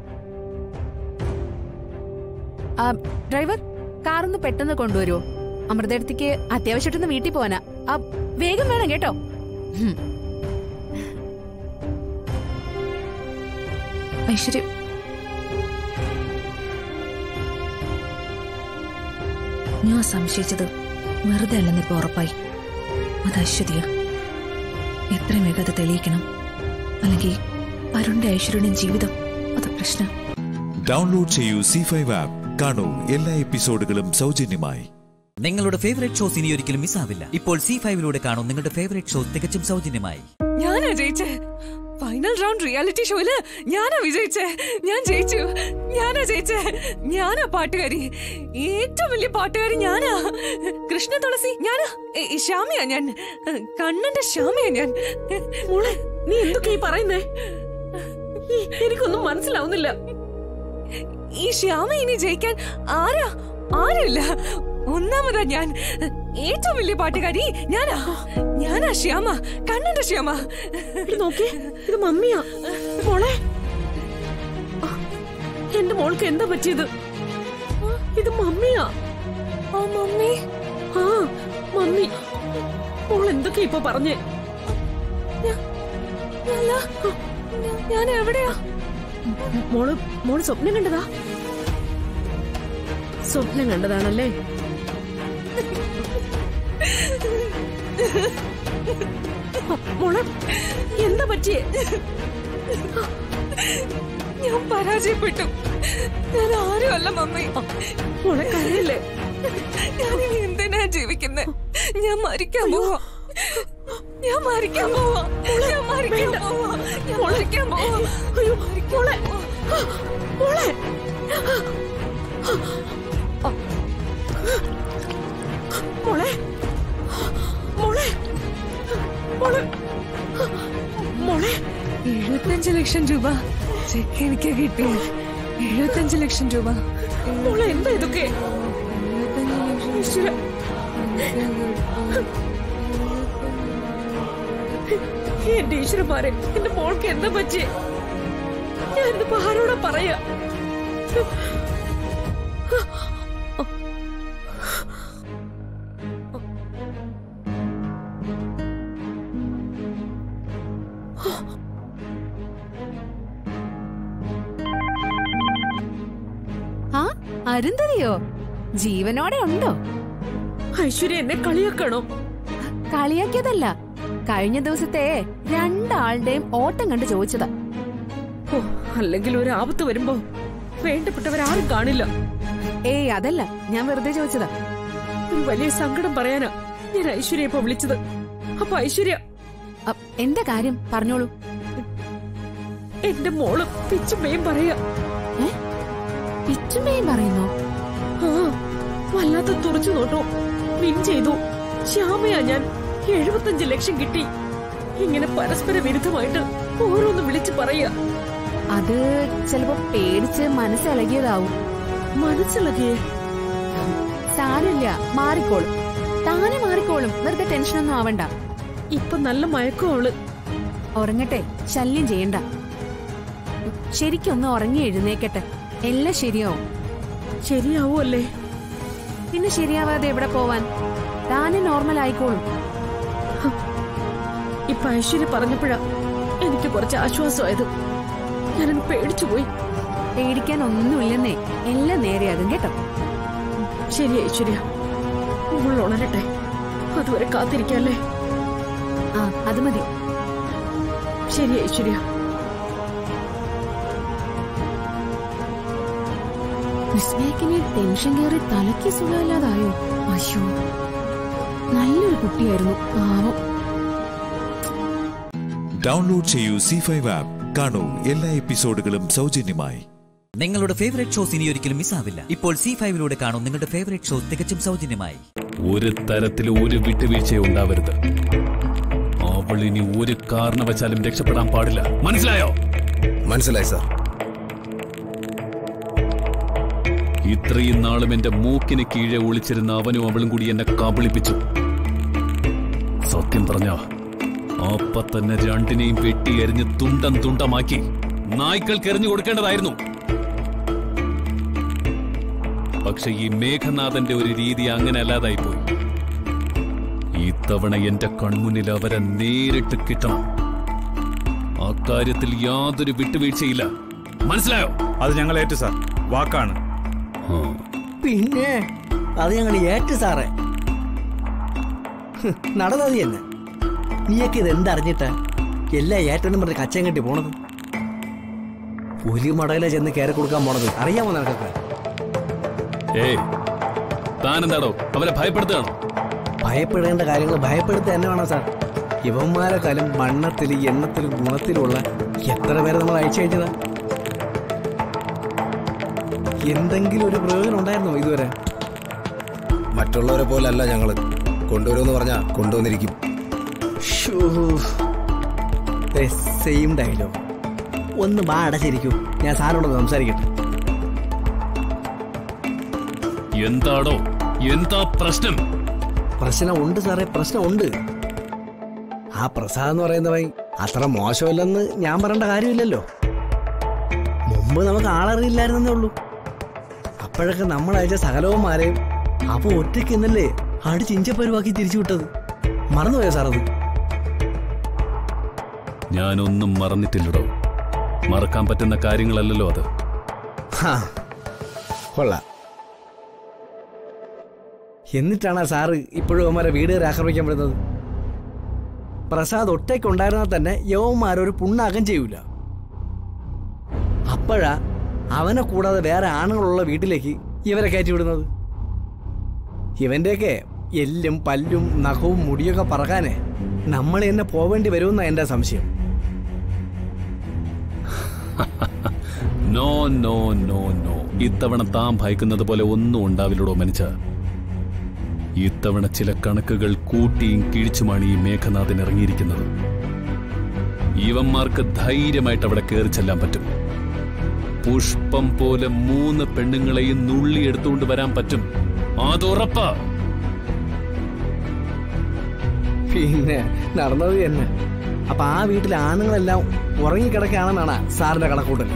ഡ്രൈവർ കാറൊന്ന് പെട്ടെന്ന് കൊണ്ടുവരുമോ അമൃതേടത്തിക്ക് അത്യാവശ്യമായിട്ടൊന്ന് വീട്ടിൽ പോവാനാ ആ, വേഗം വേണം കേട്ടോ ഉം. ഐശ്വര്യ ഞാൻ സംശയിച്ചത് വെറുതെ അല്ലെന്ന് ഇപ്പൊ ഉറപ്പായി അത് ഐശ്വര്യ എത്രയും വേഗം അത് തെളിയിക്കണം അല്ലെങ്കിൽ അരുണിന്റെ ഐശ്വര്യയുടെയും ജീവിതം അത് പ്രശ്നം ഡൗൺലോഡ് ചെയ്യൂ സി ഫൈവ് ആപ്പ് കാണൂ എല്ലാ എപ്പിസോഡുകളും സൗജന്യമായി നിങ്ങളുടെ ഫേവറേറ്റ് ഷോസ് ഇനി ഒരിക്കലും മിസ്സാവില്ല ഇപ്പോൾ സി ഫൈവിലൂടെ കാണൂ നിങ്ങളുടെ ഫേവറേറ്റ് ഷോ തികച്ചും സൗജന്യമായി ഞാനാ ജയിച്ചേ ഫൈനൽ റൗണ്ട് റിയാലിറ്റി ഷോയില് ഞാനാ വിജയിച്ചേ ഞാൻ ജയിച്ചു ഞാനാ ജയിച്ചേ ഞാനാ പാട്ടുകാരി ഏറ്റവും വലിയ പാട്ടുകാരി ഞാനാ കൃഷ്ണ തുളസി ഞാനാ ഏ, ഈ ശ്യാമയാ ഞാൻ കണ്ണന്റെ ശ്യാമയാ ഞാൻ മോളെ നീ എന്തൊക്കെയാ ഈ പറയുന്നേ ഈ- എനിക്കൊന്നും മനസ്സിലാവുന്നില്ല ഈ ശ്യാമ ഇനി ജയിക്കാൻ ആരാ ആരുമില്ല ഒന്നാമതാ ഞാൻ ഏറ്റവും വലിയ പാട്ടുകാരി ഞാനാ ഞാനാ ശ്യാമ കണ്ണന്റെ ശ്യാമ നോക്കി ഇത് മമ്മിയാ മോളെ ആ, എന്റെ മോൾക്ക് എന്താ പറ്റിയത് ആ, ഇത് മമ്മിയാ ആ മമ്മി ആ മമ്മി മോൾ എന്തൊക്കെ ഇപ്പൊ പറഞ്ഞേ ഞാ- അല്ല, ഞാ- ഞാൻ എവിടെയാ മോള് മോള് സ്വപ്നം കണ്ടതാ സ്വപ്നം കണ്ടതാണല്ലേ മോളെ എന്താ പറ്റിയേ ഞാൻ പരാജയപ്പെട്ടു ഞാൻ ആരുമല്ല മമ്മി മോളെ കരയില്ലേ ഞാനിനി എന്തിനാ ജീവിക്കുന്നത് ഞാൻ മരിക്കാൻ പോവാ ഞാൻ മരിക്കാൻ പോവാ ഞാൻ മരിക്കാൻ പോവാ ഞാൻ മരിക്കാൻ പോവാ അയ്യോ മോളെ മോളെ മോളെ മോളെ മോളെ മോളെ എഴുപത്തഞ്ച് ലക്ഷം രൂപ ചെക്ക് എനിക്ക് കിട്ടി എഴുപത്തഞ്ച് ലക്ഷം രൂപ മോളെ എന്താ ഇതൊക്കെ ഈശ്വരാ. എന്റെ ഈശ്വരന്മാരെ എന്റെ മോൾക്ക് എന്താ പറ്റി ഞാനിതിപ്പോ ആരോടാ പറയാ ആ അരുന്ധതിയോ ജീവനോടെ ഉണ്ടോ ഐശ്വര്യ എന്നെ കളിയാക്കണോ കളിയാക്കിയതല്ല കഴിഞ്ഞ ദിവസത്തെ രണ്ടാളുടെയും ഓട്ടം കണ്ട് ചോദിച്ചതാ ഓ അല്ലെങ്കിൽ ഒരു ആപത്ത് വരുമ്പോ വേണ്ടപ്പെട്ടവരാരും കാണില്ല ഏയ് അതല്ല ഞാൻ വെറുതെ ചോദിച്ചതാ ഒരു വലിയ സങ്കടം പറയാനാ ഞാൻ ഐശ്വര്യ ഇപ്പൊ വിളിച്ചത് അപ്പൊ ഐശ്വര്യ അ- എന്താ കാര്യം പറഞ്ഞോളൂ എന്റെ മോള് പിച്ചുമ്മയും പറയാ പിച്ചുമ്മയും പറയുന്നോ ആ വല്ലാത്ത തുറച്ചു നോട്ടു വിൻ ചെയ്തു ശ്യാമയാ ഞാൻ എഴുപത്തഞ്ച് ലക്ഷം കിട്ടി ഇങ്ങനെ പരസ്പര വിരുദ്ധമായിട്ട് ഓരോന്ന് വിളിച്ചു പറയാ അത് ചിലപ്പോ പേടിച്ച് മനസ്സിളകിയതാവും മനസ്സിളകിയേ സാരമില്ല മാറിക്കോളും താനെ മാറിക്കോളും വെറുതെ ടെൻഷനൊന്നും ആവണ്ട ഇപ്പൊ നല്ല മയക്കം അവള് ഉറങ്ങട്ടെ ശല്യം ചെയ്യണ്ട ശരിക്കൊന്ന് ഉറങ്ങി എഴുന്നേക്കട്ടെ എല്ലാം ശരിയാവും ശരിയാവുമല്ലേ പിന്നെ ശരിയാവാതെ എവിടെ പോവാൻ താനെ നോർമൽ ആയിക്കോളും ഇപ്പൊ ഐശ്വര്യ പറഞ്ഞപ്പോഴാ എനിക്ക് കുറച്ച് ആശ്വാസമായത് ഞാനങ്ങ് പേടിച്ചുപോയി പേടിക്കാൻ ഒന്നുമില്ലെന്നേ എല്ലാം നേരെയാകും കേട്ടോ ശരി ഐശ്വര്യ നമ്മൾ ഉണരട്ടെ അതുവരെ കാത്തിരിക്കല്ലേ ആ അത് മതി ശരി ഐശ്വര്യ വിസ്മയക്കിന് ടെൻഷൻ കയറി തലയ്ക്ക് സുഖമില്ലാതായോ അശോ നല്ലൊരു കുട്ടിയായിരുന്നു പാവം ഡൗൺലോഡ് ചെയ്യൂ സി ഫൈവ് ആപ്പ് കാണൂ എല്ലാ എപ്പിസോഡുകളും സൗജന്യമായി നിങ്ങളുടെ ഫേവറേറ്റ് ഷോസ് ഇനി ഒരിക്കലും മിസ്സാവില്ല ഇപ്പോൾ സി ഫൈവിലൂടെ കാണൂ നിങ്ങളുടെ ഫേവറേറ്റ് ഷോ തികച്ചും സൗജന്യമായി ഒരു തരത്തിലും ഒരു വിട്ടുവീഴ്ചയും ഉണ്ടാവരുത് അവൾ ഇനി ഒരു കാരണവശാലും രക്ഷപ്പെടാൻ പാടില്ല മനസ്സിലായോ മനസ്സിലായി സാർ ഇത്രയും നാളും എന്റെ മൂക്കിന് കീഴെ ഒളിച്ചിരുന്ന അവനും അവളും കൂടി എന്നെ കബളിപ്പിച്ചു സത്യം പറഞ്ഞ അപ്പ തന്നെ രണ്ടിനെയും വെട്ടി എറിഞ്ഞ് തുണ്ടം തുണ്ടമാക്കി നായ്ക്കൾക്ക് എറിഞ്ഞു കൊടുക്കേണ്ടതായിരുന്നു പക്ഷെ ഈ മേഘനാഥന്റെ ഒരു രീതി അങ്ങനെ അല്ലാതായി പോയി ഇത്തവണ എന്റെ കൺമുന്നിൽ അവരെ നേരിട്ട് കിട്ടണം അക്കാര്യത്തിൽ യാതൊരു വിട്ടുവീഴ്ചയില്ല മനസ്സിലായോ അത് ഞങ്ങൾ ഏറ്റു സാർ വാക്കാണ് പിന്നെ അത് ഞങ്ങൾ ഏറ്റു സാറേ ഹ്, നടന്നത് തന്നെ നീയൊക്കെ ഇത് എന്തറിഞ്ഞിട്ടാ എല്ലാ ഏറ്റവും പറഞ്ഞ് കച്ചയും കെട്ടി പോണത് പുലി മടയിലെ ചെന്ന് കയറി കൊടുക്കാൻ പോണത് അറിയാമോ നിനക്കൊക്കെ ഏയ് താനെന്താടോ അവരെ ഭയപ്പെടുത്തുകയാണോ ഭയപ്പെടേണ്ട കാര്യങ്ങൾ ഭയപ്പെടുത്തുക തന്നെ വേണം സാർ ഇവന്മാരെക്കാളും വണ്ണത്തിലും എണ്ണത്തിലും ഗുണത്തിലുള്ള എത്ര പേരെ നമ്മൾ അയച്ചു കഴിഞ്ഞതാ എന്തെങ്കിലും ഒരു പ്രയോജനം ഉണ്ടായിരുന്നോ ഇതുവരെ മറ്റുള്ളവരെ പോലല്ല ഞങ്ങള് കൊണ്ടുവരുമെന്ന് പറഞ്ഞാ കൊണ്ടുവന്നിരിക്കും സെയിം ഡയലോഗ് ഒന്ന് വാ അടച്ചിരിക്കൂ ഞാൻ സാറിനോട് സംസാരിക്കട്ടെ എന്താടോ എന്താ പ്രശ്നം പ്രശ്നമുണ്ട് സാറേ പ്രശ്നമുണ്ട് ആ പ്രസാദ് എന്ന് പറയുന്നവൻ അത്ര മോശമല്ലെന്ന് ഞാൻ പറയേണ്ട കാര്യമില്ലല്ലോ മുമ്പ് നമുക്ക് ആളറിയില്ലായിരുന്നേ ഉള്ളൂ അപ്പോഴൊക്കെ നമ്മൾ അയച്ച സകലവന്മാരെയും അപ്പൊ ഒറ്റയ്ക്ക് ഇന്നല്ലേ അടിച്ച് ഇഞ്ചപ്പരുവാക്കി തിരിച്ചു വിട്ടത് മറന്നുപോയോ സാറത് ഞാനൊന്നും മറന്നിട്ടില്ലടോ മറക്കാൻ പറ്റുന്ന കാര്യങ്ങളല്ലല്ലോ അത് ഹാ, കൊള്ളാം എന്നിട്ടാണ് ആ സാറ് ഇപ്പോഴും അവന്മാരെ വീട് കയറി ആക്രമിക്കാൻ പറ്റുന്നത് പ്രസാദ് ഒറ്റയ്ക്ക് ഉണ്ടായിരുന്നാൽ തന്നെ യവന്മാരൊരു പുണ്ണാകം ചെയ്യൂല അപ്പോഴാ അവനെ കൂടാതെ വേറെ ആണുങ്ങളുള്ള വീട്ടിലേക്ക് ഇവരെ കയറ്റി വിടുന്നത് ഇവന്റെയൊക്കെ എല്ലും പല്ലും നഖവും മുടിയൊക്കെ പറക്കാനേ നമ്മൾ തന്നെ പോവേണ്ടി വരുമെന്നാ എന്റെ സംശയം നോ നോ നോ നോ ഇത്തവണ താൻ ഭയക്കുന്നത് പോലെ ഒന്നും ഉണ്ടാവില്ലടോ മനുഷ്യ ഇത്തവണ ചില കണക്കുകൾ കൂട്ടിയും കിഴിച്ചുമാണ് ഈ മേഘനാഥൻ ഇറങ്ങിയിരിക്കുന്നത് ഇവന്മാർക്ക് ധൈര്യമായിട്ട് അവിടെ കയറി ചെല്ലാൻ പറ്റും പുഷ്പം പോലെ മൂന്ന് പെണ്ണുങ്ങളെയും നുള്ളി എടുത്തുകൊണ്ട് വരാൻ പറ്റും അതുറപ്പാ പിന്നെ നടന്നത് തന്നെ അപ്പൊ ആ വീട്ടിലെ ആണുങ്ങളെല്ലാം ഉറങ്ങിക്കിടക്കുകയാണെന്നാണ് സാറിന്റെ കണക്കൂട്ടൽ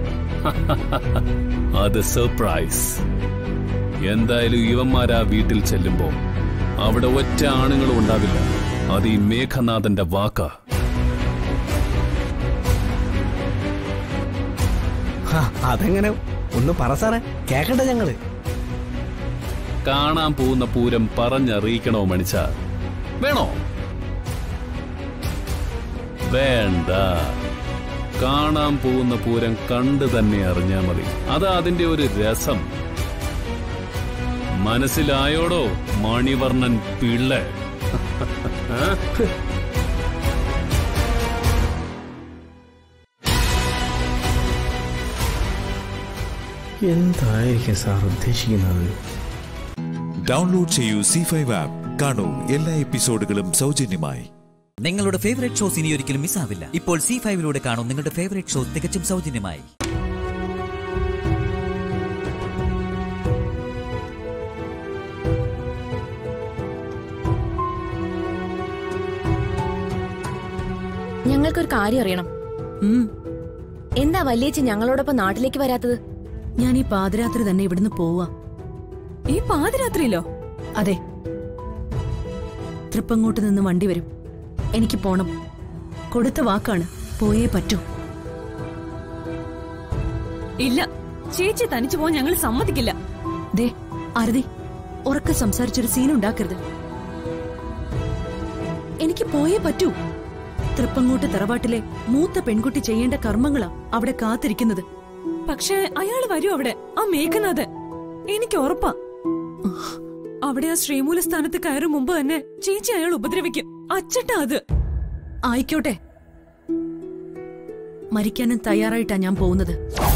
അത് സർപ്രൈസ് എന്തായാലും ഇവന്മാരാ വീട്ടിൽ ചെല്ലുമ്പോ അവിടെ ഒറ്റ ആണുങ്ങളും ഉണ്ടാവില്ല അത് ഈ മേഘനാഥന്റെ വാക്കാ ഹാ, അതെങ്ങനെ ഒന്ന് പറ സാറേ കേക്കട്ടെ ഞങ്ങള് കാണാൻ പോകുന്ന പൂരം പറഞ്ഞറിയിക്കണോ മണിച്ച വേണോ വേണ്ട കാണാൻ പോകുന്ന പൂരം കണ്ടു തന്നെ അറിഞ്ഞാ മതി അതാ അതിന്റെ ഒരു രസം മനസ്സിലായോടോ മണിവർണ്ണൻ പിള്ള എന്തായിരിക്കും സാർ ഉദ്ദേശിക്കുന്നത് ഡൗൺലോഡ് ചെയ്യൂ സി ഫൈവ് ആപ്പ് കാണൂ എല്ലാ എപ്പിസോഡുകളും സൗജന്യമായി നിങ്ങളുടെ ഫേവറേറ്റ് ഷോസ് ഇനി ഒരിക്കലും മിസ്സാവില്ല ഇപ്പോൾ സി ഫൈവിലൂടെ കാണും നിങ്ങളുടെ ഫേവറേറ്റ് ഷോ തികച്ചും സൗജന്യമായി ഞങ്ങൾക്കൊരു കാര്യം അറിയണം എന്താ വല്യേച്ചി ഞങ്ങളോടൊപ്പം നാട്ടിലേക്ക് വരാത്തത് ഞാൻ ഈ പാതിരാത്രി തന്നെ ഇവിടുന്ന് പോവാ ഈ പാതിരാത്രിയിലോ അതെ തൃപ്പങ്ങോട്ട് നിന്ന് വണ്ടി വരും എനിക്ക് പോണം കൊടുത്ത വാക്കാണ് പോയേ പറ്റൂ ഇല്ല ചേച്ചി തനിച്ചു പോകാൻ ഞങ്ങൾ സമ്മതിക്കില്ല ദേ ആരതി ഉറക്കെ സംസാരിച്ചൊരു സീൻ ഉണ്ടാക്കരുത് എനിക്ക് പോയേ പറ്റൂ തൃപ്പങ്ങോട്ട് തറവാട്ടിലെ മൂത്ത പെൺകുട്ടി ചെയ്യേണ്ട കർമ്മങ്ങളാ അവിടെ കാത്തിരിക്കുന്നത് പക്ഷേ അയാൾ വരും അവിടെ ആ മേഘനാഥൻ എനിക്ക് ഉറപ്പാ അവിടെ ആ ശ്രീമൂല സ്ഥാനത്ത് കയറും മുമ്പ് തന്നെ ചേച്ചി അയാൾ ഉപദ്രവിക്കും അച്ചട്ടാ അത് ആയിക്കോട്ടെ മരിക്കാനും തയ്യാറായിട്ടാ ഞാൻ പോകുന്നത്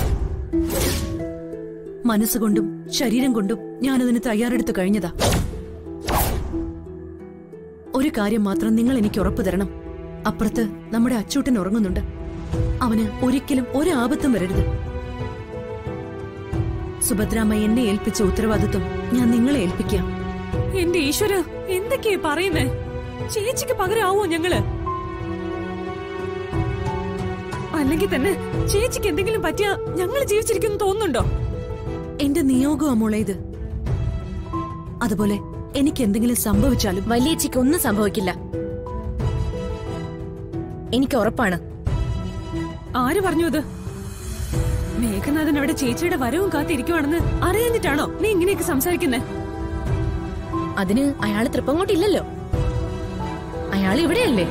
മനസ്സുകൊണ്ടും ശരീരം കൊണ്ടും ഞാനതിന് തയ്യാറെടുത്തു കഴിഞ്ഞതാ ഒരു കാര്യം മാത്രം നിങ്ങൾ എനിക്ക് ഉറപ്പു തരണം അപ്പുറത്ത് നമ്മുടെ അച്ചൂട്ടൻ ഉറങ്ങുന്നുണ്ട് അവന് ഒരിക്കലും ഒരാപത്തും വരരുത് സുഭദ്രാമ്മ എന്നെ ഏൽപ്പിച്ച ഉത്തരവാദിത്വം ഞാൻ നിങ്ങളെ ഏൽപ്പിക്കാം എന്റെ ഈശ്വര എന്തൊക്കെയാ പറയുന്നേ ചേച്ചിക്ക് പകരമാവോ ഞങ്ങള് അല്ലെങ്കിൽ തന്നെ ചേച്ചിക്ക് എന്തെങ്കിലും പറ്റിയാ ഞങ്ങൾ ജീവിച്ചിരിക്കുന്നു തോന്നുന്നുണ്ടോ എന്റെ നിയോഗമാ മോളെ ഇത് അതുപോലെ എനിക്ക് എന്തെങ്കിലും സംഭവിച്ചാലും വലിയച്ചിക്ക് ഒന്നും സംഭവിക്കില്ല എനിക്ക് ഉറപ്പാണ് ആര് പറഞ്ഞു അത് മേഘനാഥൻ അവിടെ ചേച്ചിയുടെ വരവും കാത്തിരിക്കുവാണെന്ന് അറിയാഞ്ഞിട്ടാണോ നീ ഇങ്ങനെയൊക്കെ സംസാരിക്കുന്നേ അതിന് അയാൾ തൃപ്പങ്ങോട്ടില്ലല്ലോ അയാൾ ഇവിടെയല്ലേ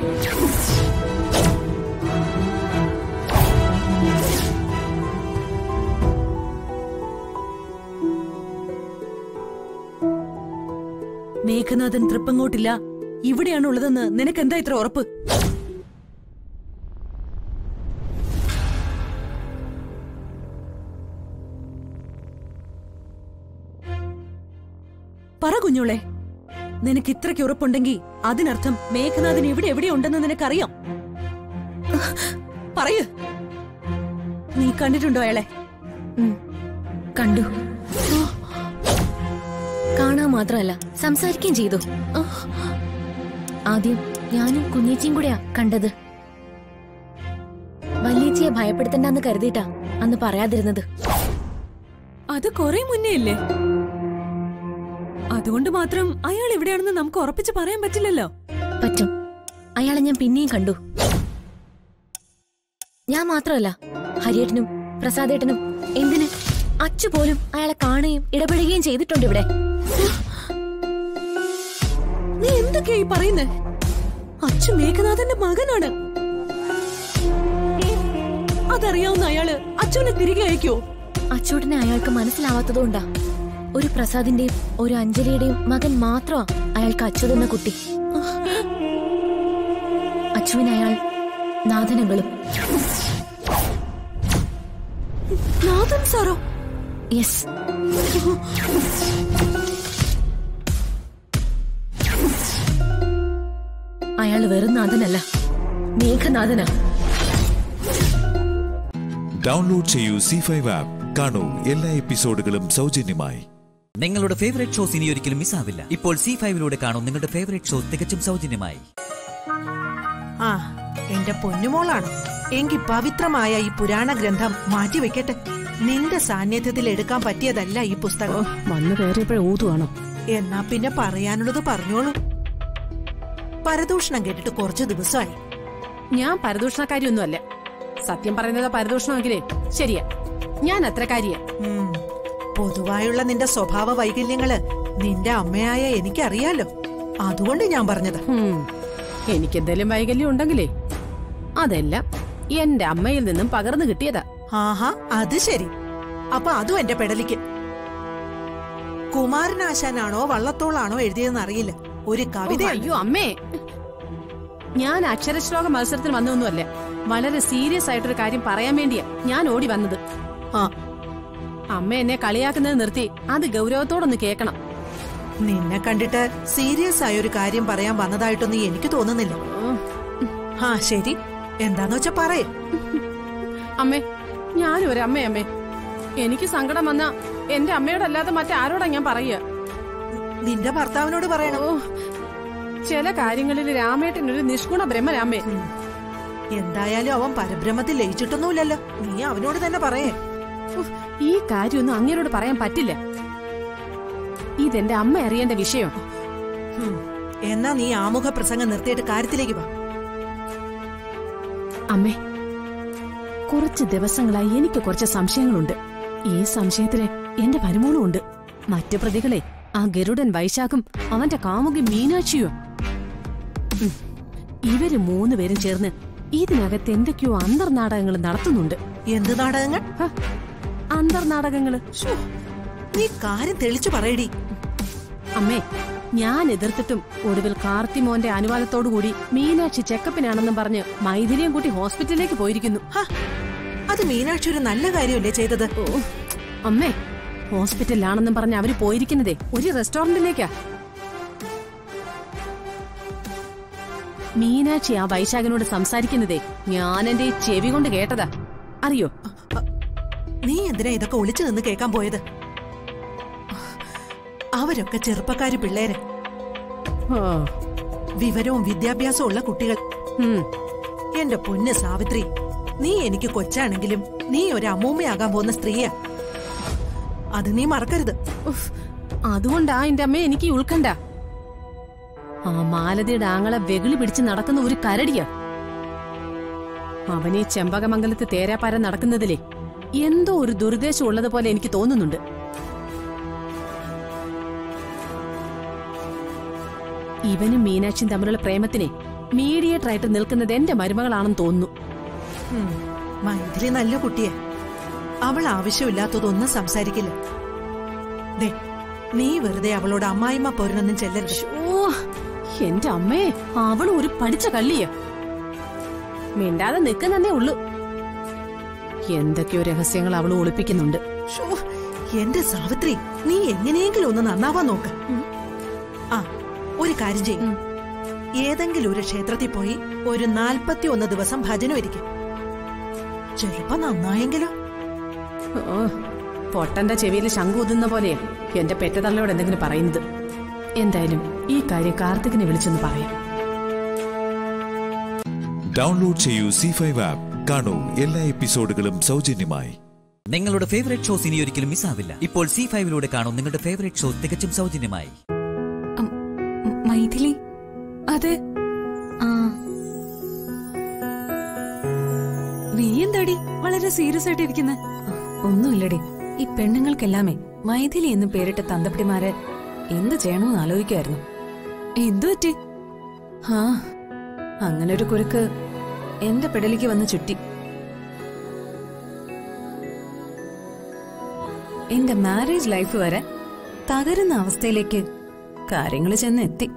മേഘനാഥൻ തൃപ്പങ്ങോട്ടില്ല ഇവിടെയാണുള്ളതെന്ന് നിനക്കെന്താ ഇത്ര ഉറപ്പ് പറ കുഞ്ഞോളെ നിനക്ക് ഇത്രയ്ക്ക് ഉറപ്പുണ്ടെങ്കിൽ അതിനർത്ഥം മേഘനാഥൻ ഇവിടെ എവിടെയുണ്ടെന്ന് നിനക്കറിയാം പറയൂ നീ കണ്ടിട്ടുണ്ടോ അയാളെ കണ്ടു കാണാൻ മാത്രമല്ല സംസാരിക്കുകയും ചെയ്തു ആദ്യം ഞാനും കുഞ്ഞേച്ചിയും കൂടെയാ കണ്ടത് വല്യേച്ചിയെ ഭയപ്പെടുത്തണ്ടെന്ന് കരുതിയിട്ടാ അന്ന് പറയാതിരുന്നത് അത് കുറെ മുന്നേ അല്ലേ അതുകൊണ്ട് മാത്രം അയാൾ എവിടെയാണെന്ന് നമുക്ക് ഉറപ്പിച്ച് പറയാൻ പറ്റില്ലല്ലോ പറ്റും അയാളെ ഞാൻ പിന്നെയും കണ്ടു ഞാൻ മാത്രമല്ല ഹരിയേട്ടനും പ്രസാദേട്ടനും എന്തിന് അച്ചു പോലും അയാളെ കാണുകയും ഇടപെടുകയും ചെയ്തിട്ടുണ്ട് ഇവിടെ നീ എന്തൊക്കെയായി പറയുന്നേ അച്ഛൻ മേഘനാഥന്റെ മകനാണ് അതറിയാവുന്ന അയാള് അച്ഛനെ തിരികെ അയക്കോ അച്ചൂട്ടനെ അയാൾക്ക് മനസ്സിലാവാത്തതുകൊണ്ടാ ഒരു പ്രസാദിന്റെയും ഒരു അഞ്ജലിയുടെയും മകൻ മാത്രമാ അയാൾക്ക് അച്യുതെന്ന കുട്ടി അച്ചുവിന് അയാൾ നാഥനങ്ങളും നാഥൻ സാറോ യെസ് അയാൾ വെറും നാഥനല്ല മേഘനാഥനാ ഡൗൺലോഡ് ചെയ്യൂ സി ഫൈവ് ആപ്പ് കാണൂ എല്ലാ എപ്പിസോഡുകളും സൗജന്യമായി നിങ്ങളുടെ ഫേവറേറ്റ് ഷോസ് ഇനി ഒരിക്കലും മിസ്സാവില്ല ഇപ്പോൾ സി ഫൈവിലൂടെ കാണും നിങ്ങളുടെ ഫേവറേറ്റ് ഷോ തികച്ചും സൗജന്യമായി ആ എന്റെ പൊന്നുമോളാണ് എങ്കി പവിത്രമായ ഈ പുരാണ ഗ്രന്ഥം മാറ്റിവെക്കട്ടെ നിന്റെ സാന്നിധ്യത്തിൽ എടുക്കാൻ പറ്റിയതല്ല ഈ പുസ്തകം വന്നു കയറിയപ്പോഴേ ഊതുവാണോ എന്നാ പിന്നെ പറയാനുള്ളത് പറഞ്ഞോളൂ പരദൂഷണം കേട്ടിട്ട് കുറച്ചു ദിവസമായി ഞാൻ പരദൂഷണക്കാരിയൊന്നുമല്ല സത്യം പറയുന്നത് പരദൂഷണമെങ്കിലേ ശരിയാ ഞാൻ അത്രക്കാരിയാ ഉം. പൊതുവായുള്ള നിന്റെ സ്വഭാവ വൈകല്യങ്ങള് നിന്റെ അമ്മയായ എനിക്കറിയാലോ അതുകൊണ്ട് ഞാൻ പറഞ്ഞത് എനിക്കെന്തെങ്കിലും വൈകല്യം ഉണ്ടെങ്കിലേ അതെല്ലാം എന്റെ അമ്മയിൽ നിന്നും പകർന്നു കിട്ടിയതാ ആഹാ അത് ശരി അപ്പൊ അതും എന്റെ പെടലിക്ക് കുമാരനാശാനാണോ വള്ളത്തോളാണോ എഴുതിയതെന്ന് അറിയില്ല ഒരു കവിത ഓ, അയ്യോ അമ്മേ ഞാൻ അക്ഷരശ്ലോക മത്സരത്തിന് വന്നൊന്നുമല്ല വളരെ സീരിയസ് ആയിട്ടൊരു കാര്യം പറയാൻ വേണ്ടിയാ ഞാൻ ഓടി വന്നത് അമ്മ എന്നെ കളിയാക്കുന്നത് നിർത്തി അത് ഗൗരവത്തോടൊന്ന് കേക്കണം നിന്നെ കണ്ടിട്ട് സീരിയസ് ആയ ഒരു കാര്യം പറയാൻ വന്നതായിട്ടൊന്നും എനിക്ക് തോന്നുന്നില്ല ആ ശരി എന്താന്ന് വെച്ചാ പറയേ അമ്മേ ഞാനും ഒരു അമ്മയമ്മേ എനിക്ക് സങ്കടം വന്ന എന്റെ അമ്മയോടല്ലാതെ മറ്റാരോടാ ഞാൻ പറയുക നിന്റെ ഭർത്താവിനോട് പറയണം ചില കാര്യങ്ങളിൽ രാമേട്ടനൊരു നിഷ്ഗുണ ബ്രഹ്മരാമേ എന്തായാലും അവൻ പരബ്രഹ്മത്തിൽ ലയിച്ചിട്ടൊന്നുമില്ലല്ലോ നീ അവനോട് തന്നെ പറയേ ഉഫ്, ഈ കാര്യമൊന്നും അങ്ങേരോട് പറയാൻ പറ്റില്ല ഇതെന്റെ അമ്മ അറിയേണ്ട വിഷയം ഹും. എന്നാ നീ ആമുഖ പ്രസംഗം നിർത്തിയിട്ട് കാര്യത്തിലേക്ക് വാ അമ്മേ കുറച്ച് ദിവസങ്ങളായി എനിക്ക് കുറച്ച് സംശയങ്ങളുണ്ട് ഈ സംശയത്തില് എന്റെ പരിമോളും ഉണ്ട് മറ്റു പ്രതികളെ ആ ഗരുഡൻ വൈശാഖും അവന്റെ കാമുകി മീനാക്ഷിയോ ഉം. ഇവര് മൂന്നുപേരും ചേർന്ന് ഇതിനകത്ത് എന്തൊക്കെയോ അന്തർനാടകങ്ങൾ നടത്തുന്നുണ്ട് എന്ത് നാടകങ്ങൾ അന്തർനാടകങ്ങള് നീ കാര്യം തെളിച്ചു പറയടി അമ്മേ ഞാൻ എതിർത്തിട്ടും ഒടുവിൽ കാർത്തിമോന്റെ അനുവാദത്തോടുകൂടി മീനാക്ഷി ചെക്കപ്പിനാണെന്നും പറഞ്ഞ് മൈഥിലിയും കൂട്ടി ഹോസ്പിറ്റലിലേക്ക് പോയിരിക്കുന്നു അത് മീനാക്ഷി ഒരു നല്ല കാര്യമല്ലേ ചെയ്തത് അമ്മേ ഹോസ്പിറ്റലിലാണെന്നും പറഞ്ഞ് അവര് പോയിരിക്കുന്നതേ ഒരു റെസ്റ്റോറന്റിലേക്കാ മീനാക്ഷി ആ വൈശാഖനോട് സംസാരിക്കുന്നതേ ഞാൻ എന്റെ ഈ ചെവി കൊണ്ട് കേട്ടതാ അറിയോ നീ എന്തിനാ ഇതൊക്കെ ഒളിച്ചു നിന്ന് കേൾക്കാൻ പോയത് അവരൊക്കെ ചെറുപ്പക്കാര് പിള്ളേര് വിവരവും വിദ്യാഭ്യാസവും ഉള്ള കുട്ടികൾ എന്റെ പൊന്ന് സാവിത്രി നീ എനിക്ക് കൊച്ചാണെങ്കിലും നീ ഒരു അമ്മൂമ്മയാകാൻ പോകുന്ന സ്ത്രീയാ അത് നീ മറക്കരുത് ഉഫ്, അതുകൊണ്ടാ എന്റെ അമ്മ എനിക്ക് ഈ ഉൾക്കണ്ട ആ മാലതിയുടെ ആങ്ങളെ വെകിളി പിടിച്ച് നടക്കുന്ന ഒരു കരടിയാ അവനീ ചെമ്പകമംഗലത്ത് തേരാപ്പാര നടക്കുന്നതിലേ എന്തോ ഒരു ദുരുദ്ദേശം ഉള്ളതുപോലെ എനിക്ക് തോന്നുന്നുണ്ട് ഇവനും മീനാക്ഷിയും തമ്മിലുള്ള പ്രേമത്തിനെ മീഡിയേറ്റർ ആയിട്ട് നിൽക്കുന്നത് എന്റെ മരുമകളാണെന്ന് തോന്നുന്നു ഉം, മൈഥിലി നല്ല കുട്ടിയാ അവൾ ആവശ്യമില്ലാത്തതൊന്നും സംസാരിക്കില്ല ദേ നീ വെറുതെ അവളോട് അമ്മായിമ്മ പോരനൊന്നും ചെല്ലരുത് ഓ എന്റെ അമ്മേ അവളും ഒരു പഠിച്ച കള്ളിയ മിണ്ടാതെ നിൽക്കുന്നതേ ഉള്ളൂ എന്തൊക്കെയോ രഹസ്യങ്ങൾ അവൾ ഒളിപ്പിക്കുന്നുണ്ട് ശ്ശോ, എന്റെ സാവിത്രി നീ എങ്ങനെയെങ്കിലും ഒന്ന് നന്നാവാൻ നോക്ക് ആ ഒരു കാര്യം ചെയ്യും ഏതെങ്കിലും ഒരു ക്ഷേത്രത്തിൽ പോയി ഒരു നാൽപ്പത്തി ഒന്ന് ദിവസം ഭജനം ഇരിക്കും ചെലപ്പോ നന്നായെങ്കിലോ ഓ പൊട്ടന്റെ ചെവിയിൽ ശങ്കൂതുന്ന പോലെയാ എന്റെ പെറ്റതള്ളയോട് എന്തെങ്കിലും പറയുന്നത് എന്തായാലും ഈ കാര്യം കാർത്തികിനെ വിളിച്ചൊന്ന് പറയാം ഡൗൺലോഡ് ചെയ്യൂ സി ഫൈവ് ആപ്പ് കാണൂ എല്ലാ എപ്പിസോഡുകളും സൗജന്യമായി നിങ്ങളുടെ ഫേവറേറ്റ് ഷോസ് ഇനി ഒരിക്കലും മിസ്സാവില്ല ഇപ്പോൾ സി ഫൈവിലൂടെ കാണൂ നിങ്ങളുടെ ഫേവറേറ്റ് ഷോ തികച്ചും സൗജന്യമായി മൈഥിലി അതെ ആ നീ എന്താടി വളരെ സീരിയസ് ആയിട്ട് ഇരിക്കുന്നെ ഒന്നുമില്ലടി ഈ പെണ്ണുങ്ങൾക്കെല്ലാമേ മൈഥിലി എന്ന് പേരിട്ട തന്തപ്പിടിമാരെ എന്ത് ചെയ്യണമെന്ന് ആലോചിക്കായിരുന്നു എന്തു പറ്റി ആ അങ്ങനെ ഒരു കുരുക്ക് എന്റെ പെടലിക്ക് വന്ന് ചുറ്റി എന്റെ മാരേജ് ലൈഫ് വരെ തകരുന്ന അവസ്ഥയിലേക്ക് കാര്യങ്ങൾ ചെന്ന് എത്തി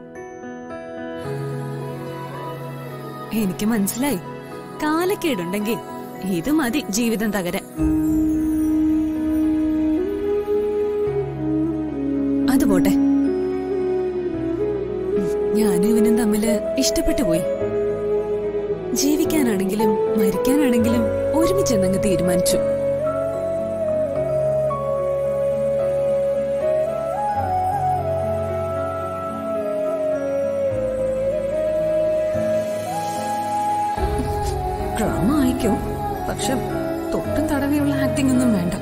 എനിക്ക് മനസ്സിലായി കാലക്കേടുണ്ടെങ്കിൽ ഇത് മതി ജീവിതം തകരാൻ അത് പോട്ടെ ഞാനും ഇവനും തമ്മില് ഇഷ്ടപ്പെട്ടു പോയി ജീവിക്കാനാണെങ്കിലും മരിക്കാനാണെങ്കിലും ഒരുമിച്ചെന്നങ്ങ് തീരുമാനിച്ചു ഡ്രാമ ആയിക്കോ പക്ഷെ തൊട്ടും തടവിയുള്ള ആക്ടിംഗ് ഒന്നും വേണ്ട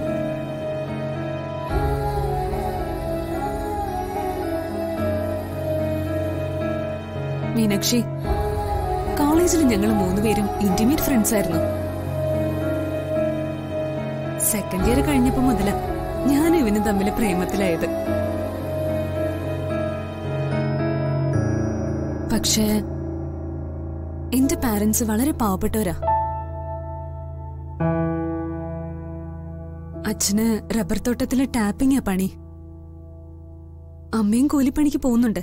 മീനാക്ഷി കോളേജിൽ ഞങ്ങൾ മൂന്നുപേരും ഇന്റിമേറ്റ് ഫ്രണ്ട്സ് ആയിരുന്നു സെക്കൻഡ് ഇയർ കഴിഞ്ഞപ്പോ മുതല ഞാൻ ഇവനും തമ്മിൽ പ്രേമത്തിലായത് പക്ഷേ എന്റെ പാരന്റ്സ് വളരെ പാവപ്പെട്ടവരാ അച്ഛന് റബ്ബർ തോട്ടത്തിലെ ടാപ്പിംഗാ പണി അമ്മയും കൂലിപ്പണിക്ക് പോകുന്നുണ്ട്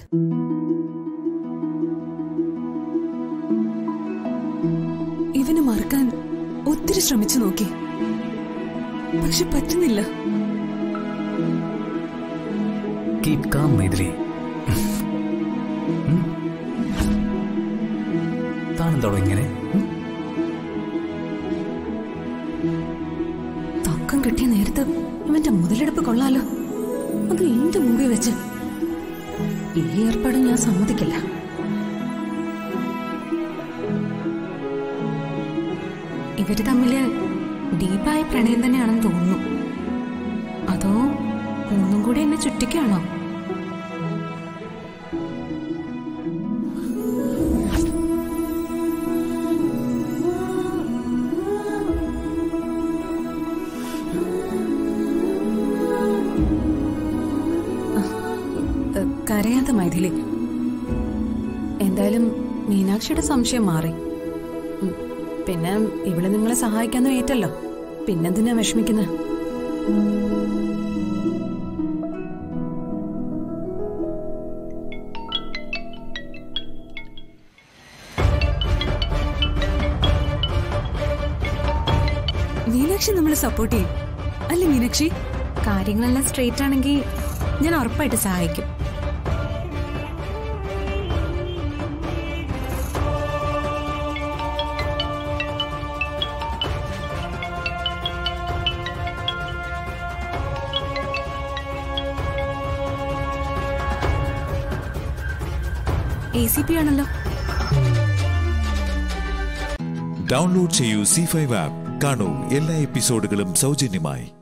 ഇവന് മറക്കാൻ ഒത്തിരി ശ്രമിച്ചു നോക്കി പക്ഷെ പറ്റുന്നില്ല കീപ് കാം മൈഥിലി താനെന്താണോ ഇങ്ങനെ തക്കം കിട്ടിയ നേരത്ത് ഇവന്റെ മുതലെടുപ്പ് കൊള്ളാലോ അത് എന്റെ മുമ്പിൽ വെച്ച് ഈ ഏർപ്പാട് ഞാൻ സമ്മതിക്കില്ല ഇവര് തമ്മില് ഡീപ്പായ പ്രണയം തന്നെയാണെന്ന് തോന്നുന്നു അതോ ഒന്നും കൂടി എന്നെ ചുറ്റിക്കാണോ ഏഹ്, കരയാത്ത മൈഥിലി എന്തായാലും മീനാക്ഷിയുടെ സംശയം മാറി ഉം, പിന്നെ ഇവിടെ നിങ്ങളെ സഹായിക്കാന്ന് ഏറ്റല്ലോ പിന്നെന്തിനാ വിഷമിക്കുന്നത് മീനാക്ഷി നമ്മളെ സപ്പോർട്ട് ചെയ്യും അല്ലേ മീനാക്ഷി കാര്യങ്ങളെല്ലാം സ്ട്രെയിറ്റ് ആണെങ്കിൽ ഞാൻ ഉറപ്പായിട്ട് സഹായിക്കും എ സി പി ആണല്ലോ ഡൗൺലോഡ് ചെയ്യൂ സി ഫൈവ് ആപ്പ് കാണൂ എല്ലാ എപ്പിസോഡുകളും സൗജന്യമായി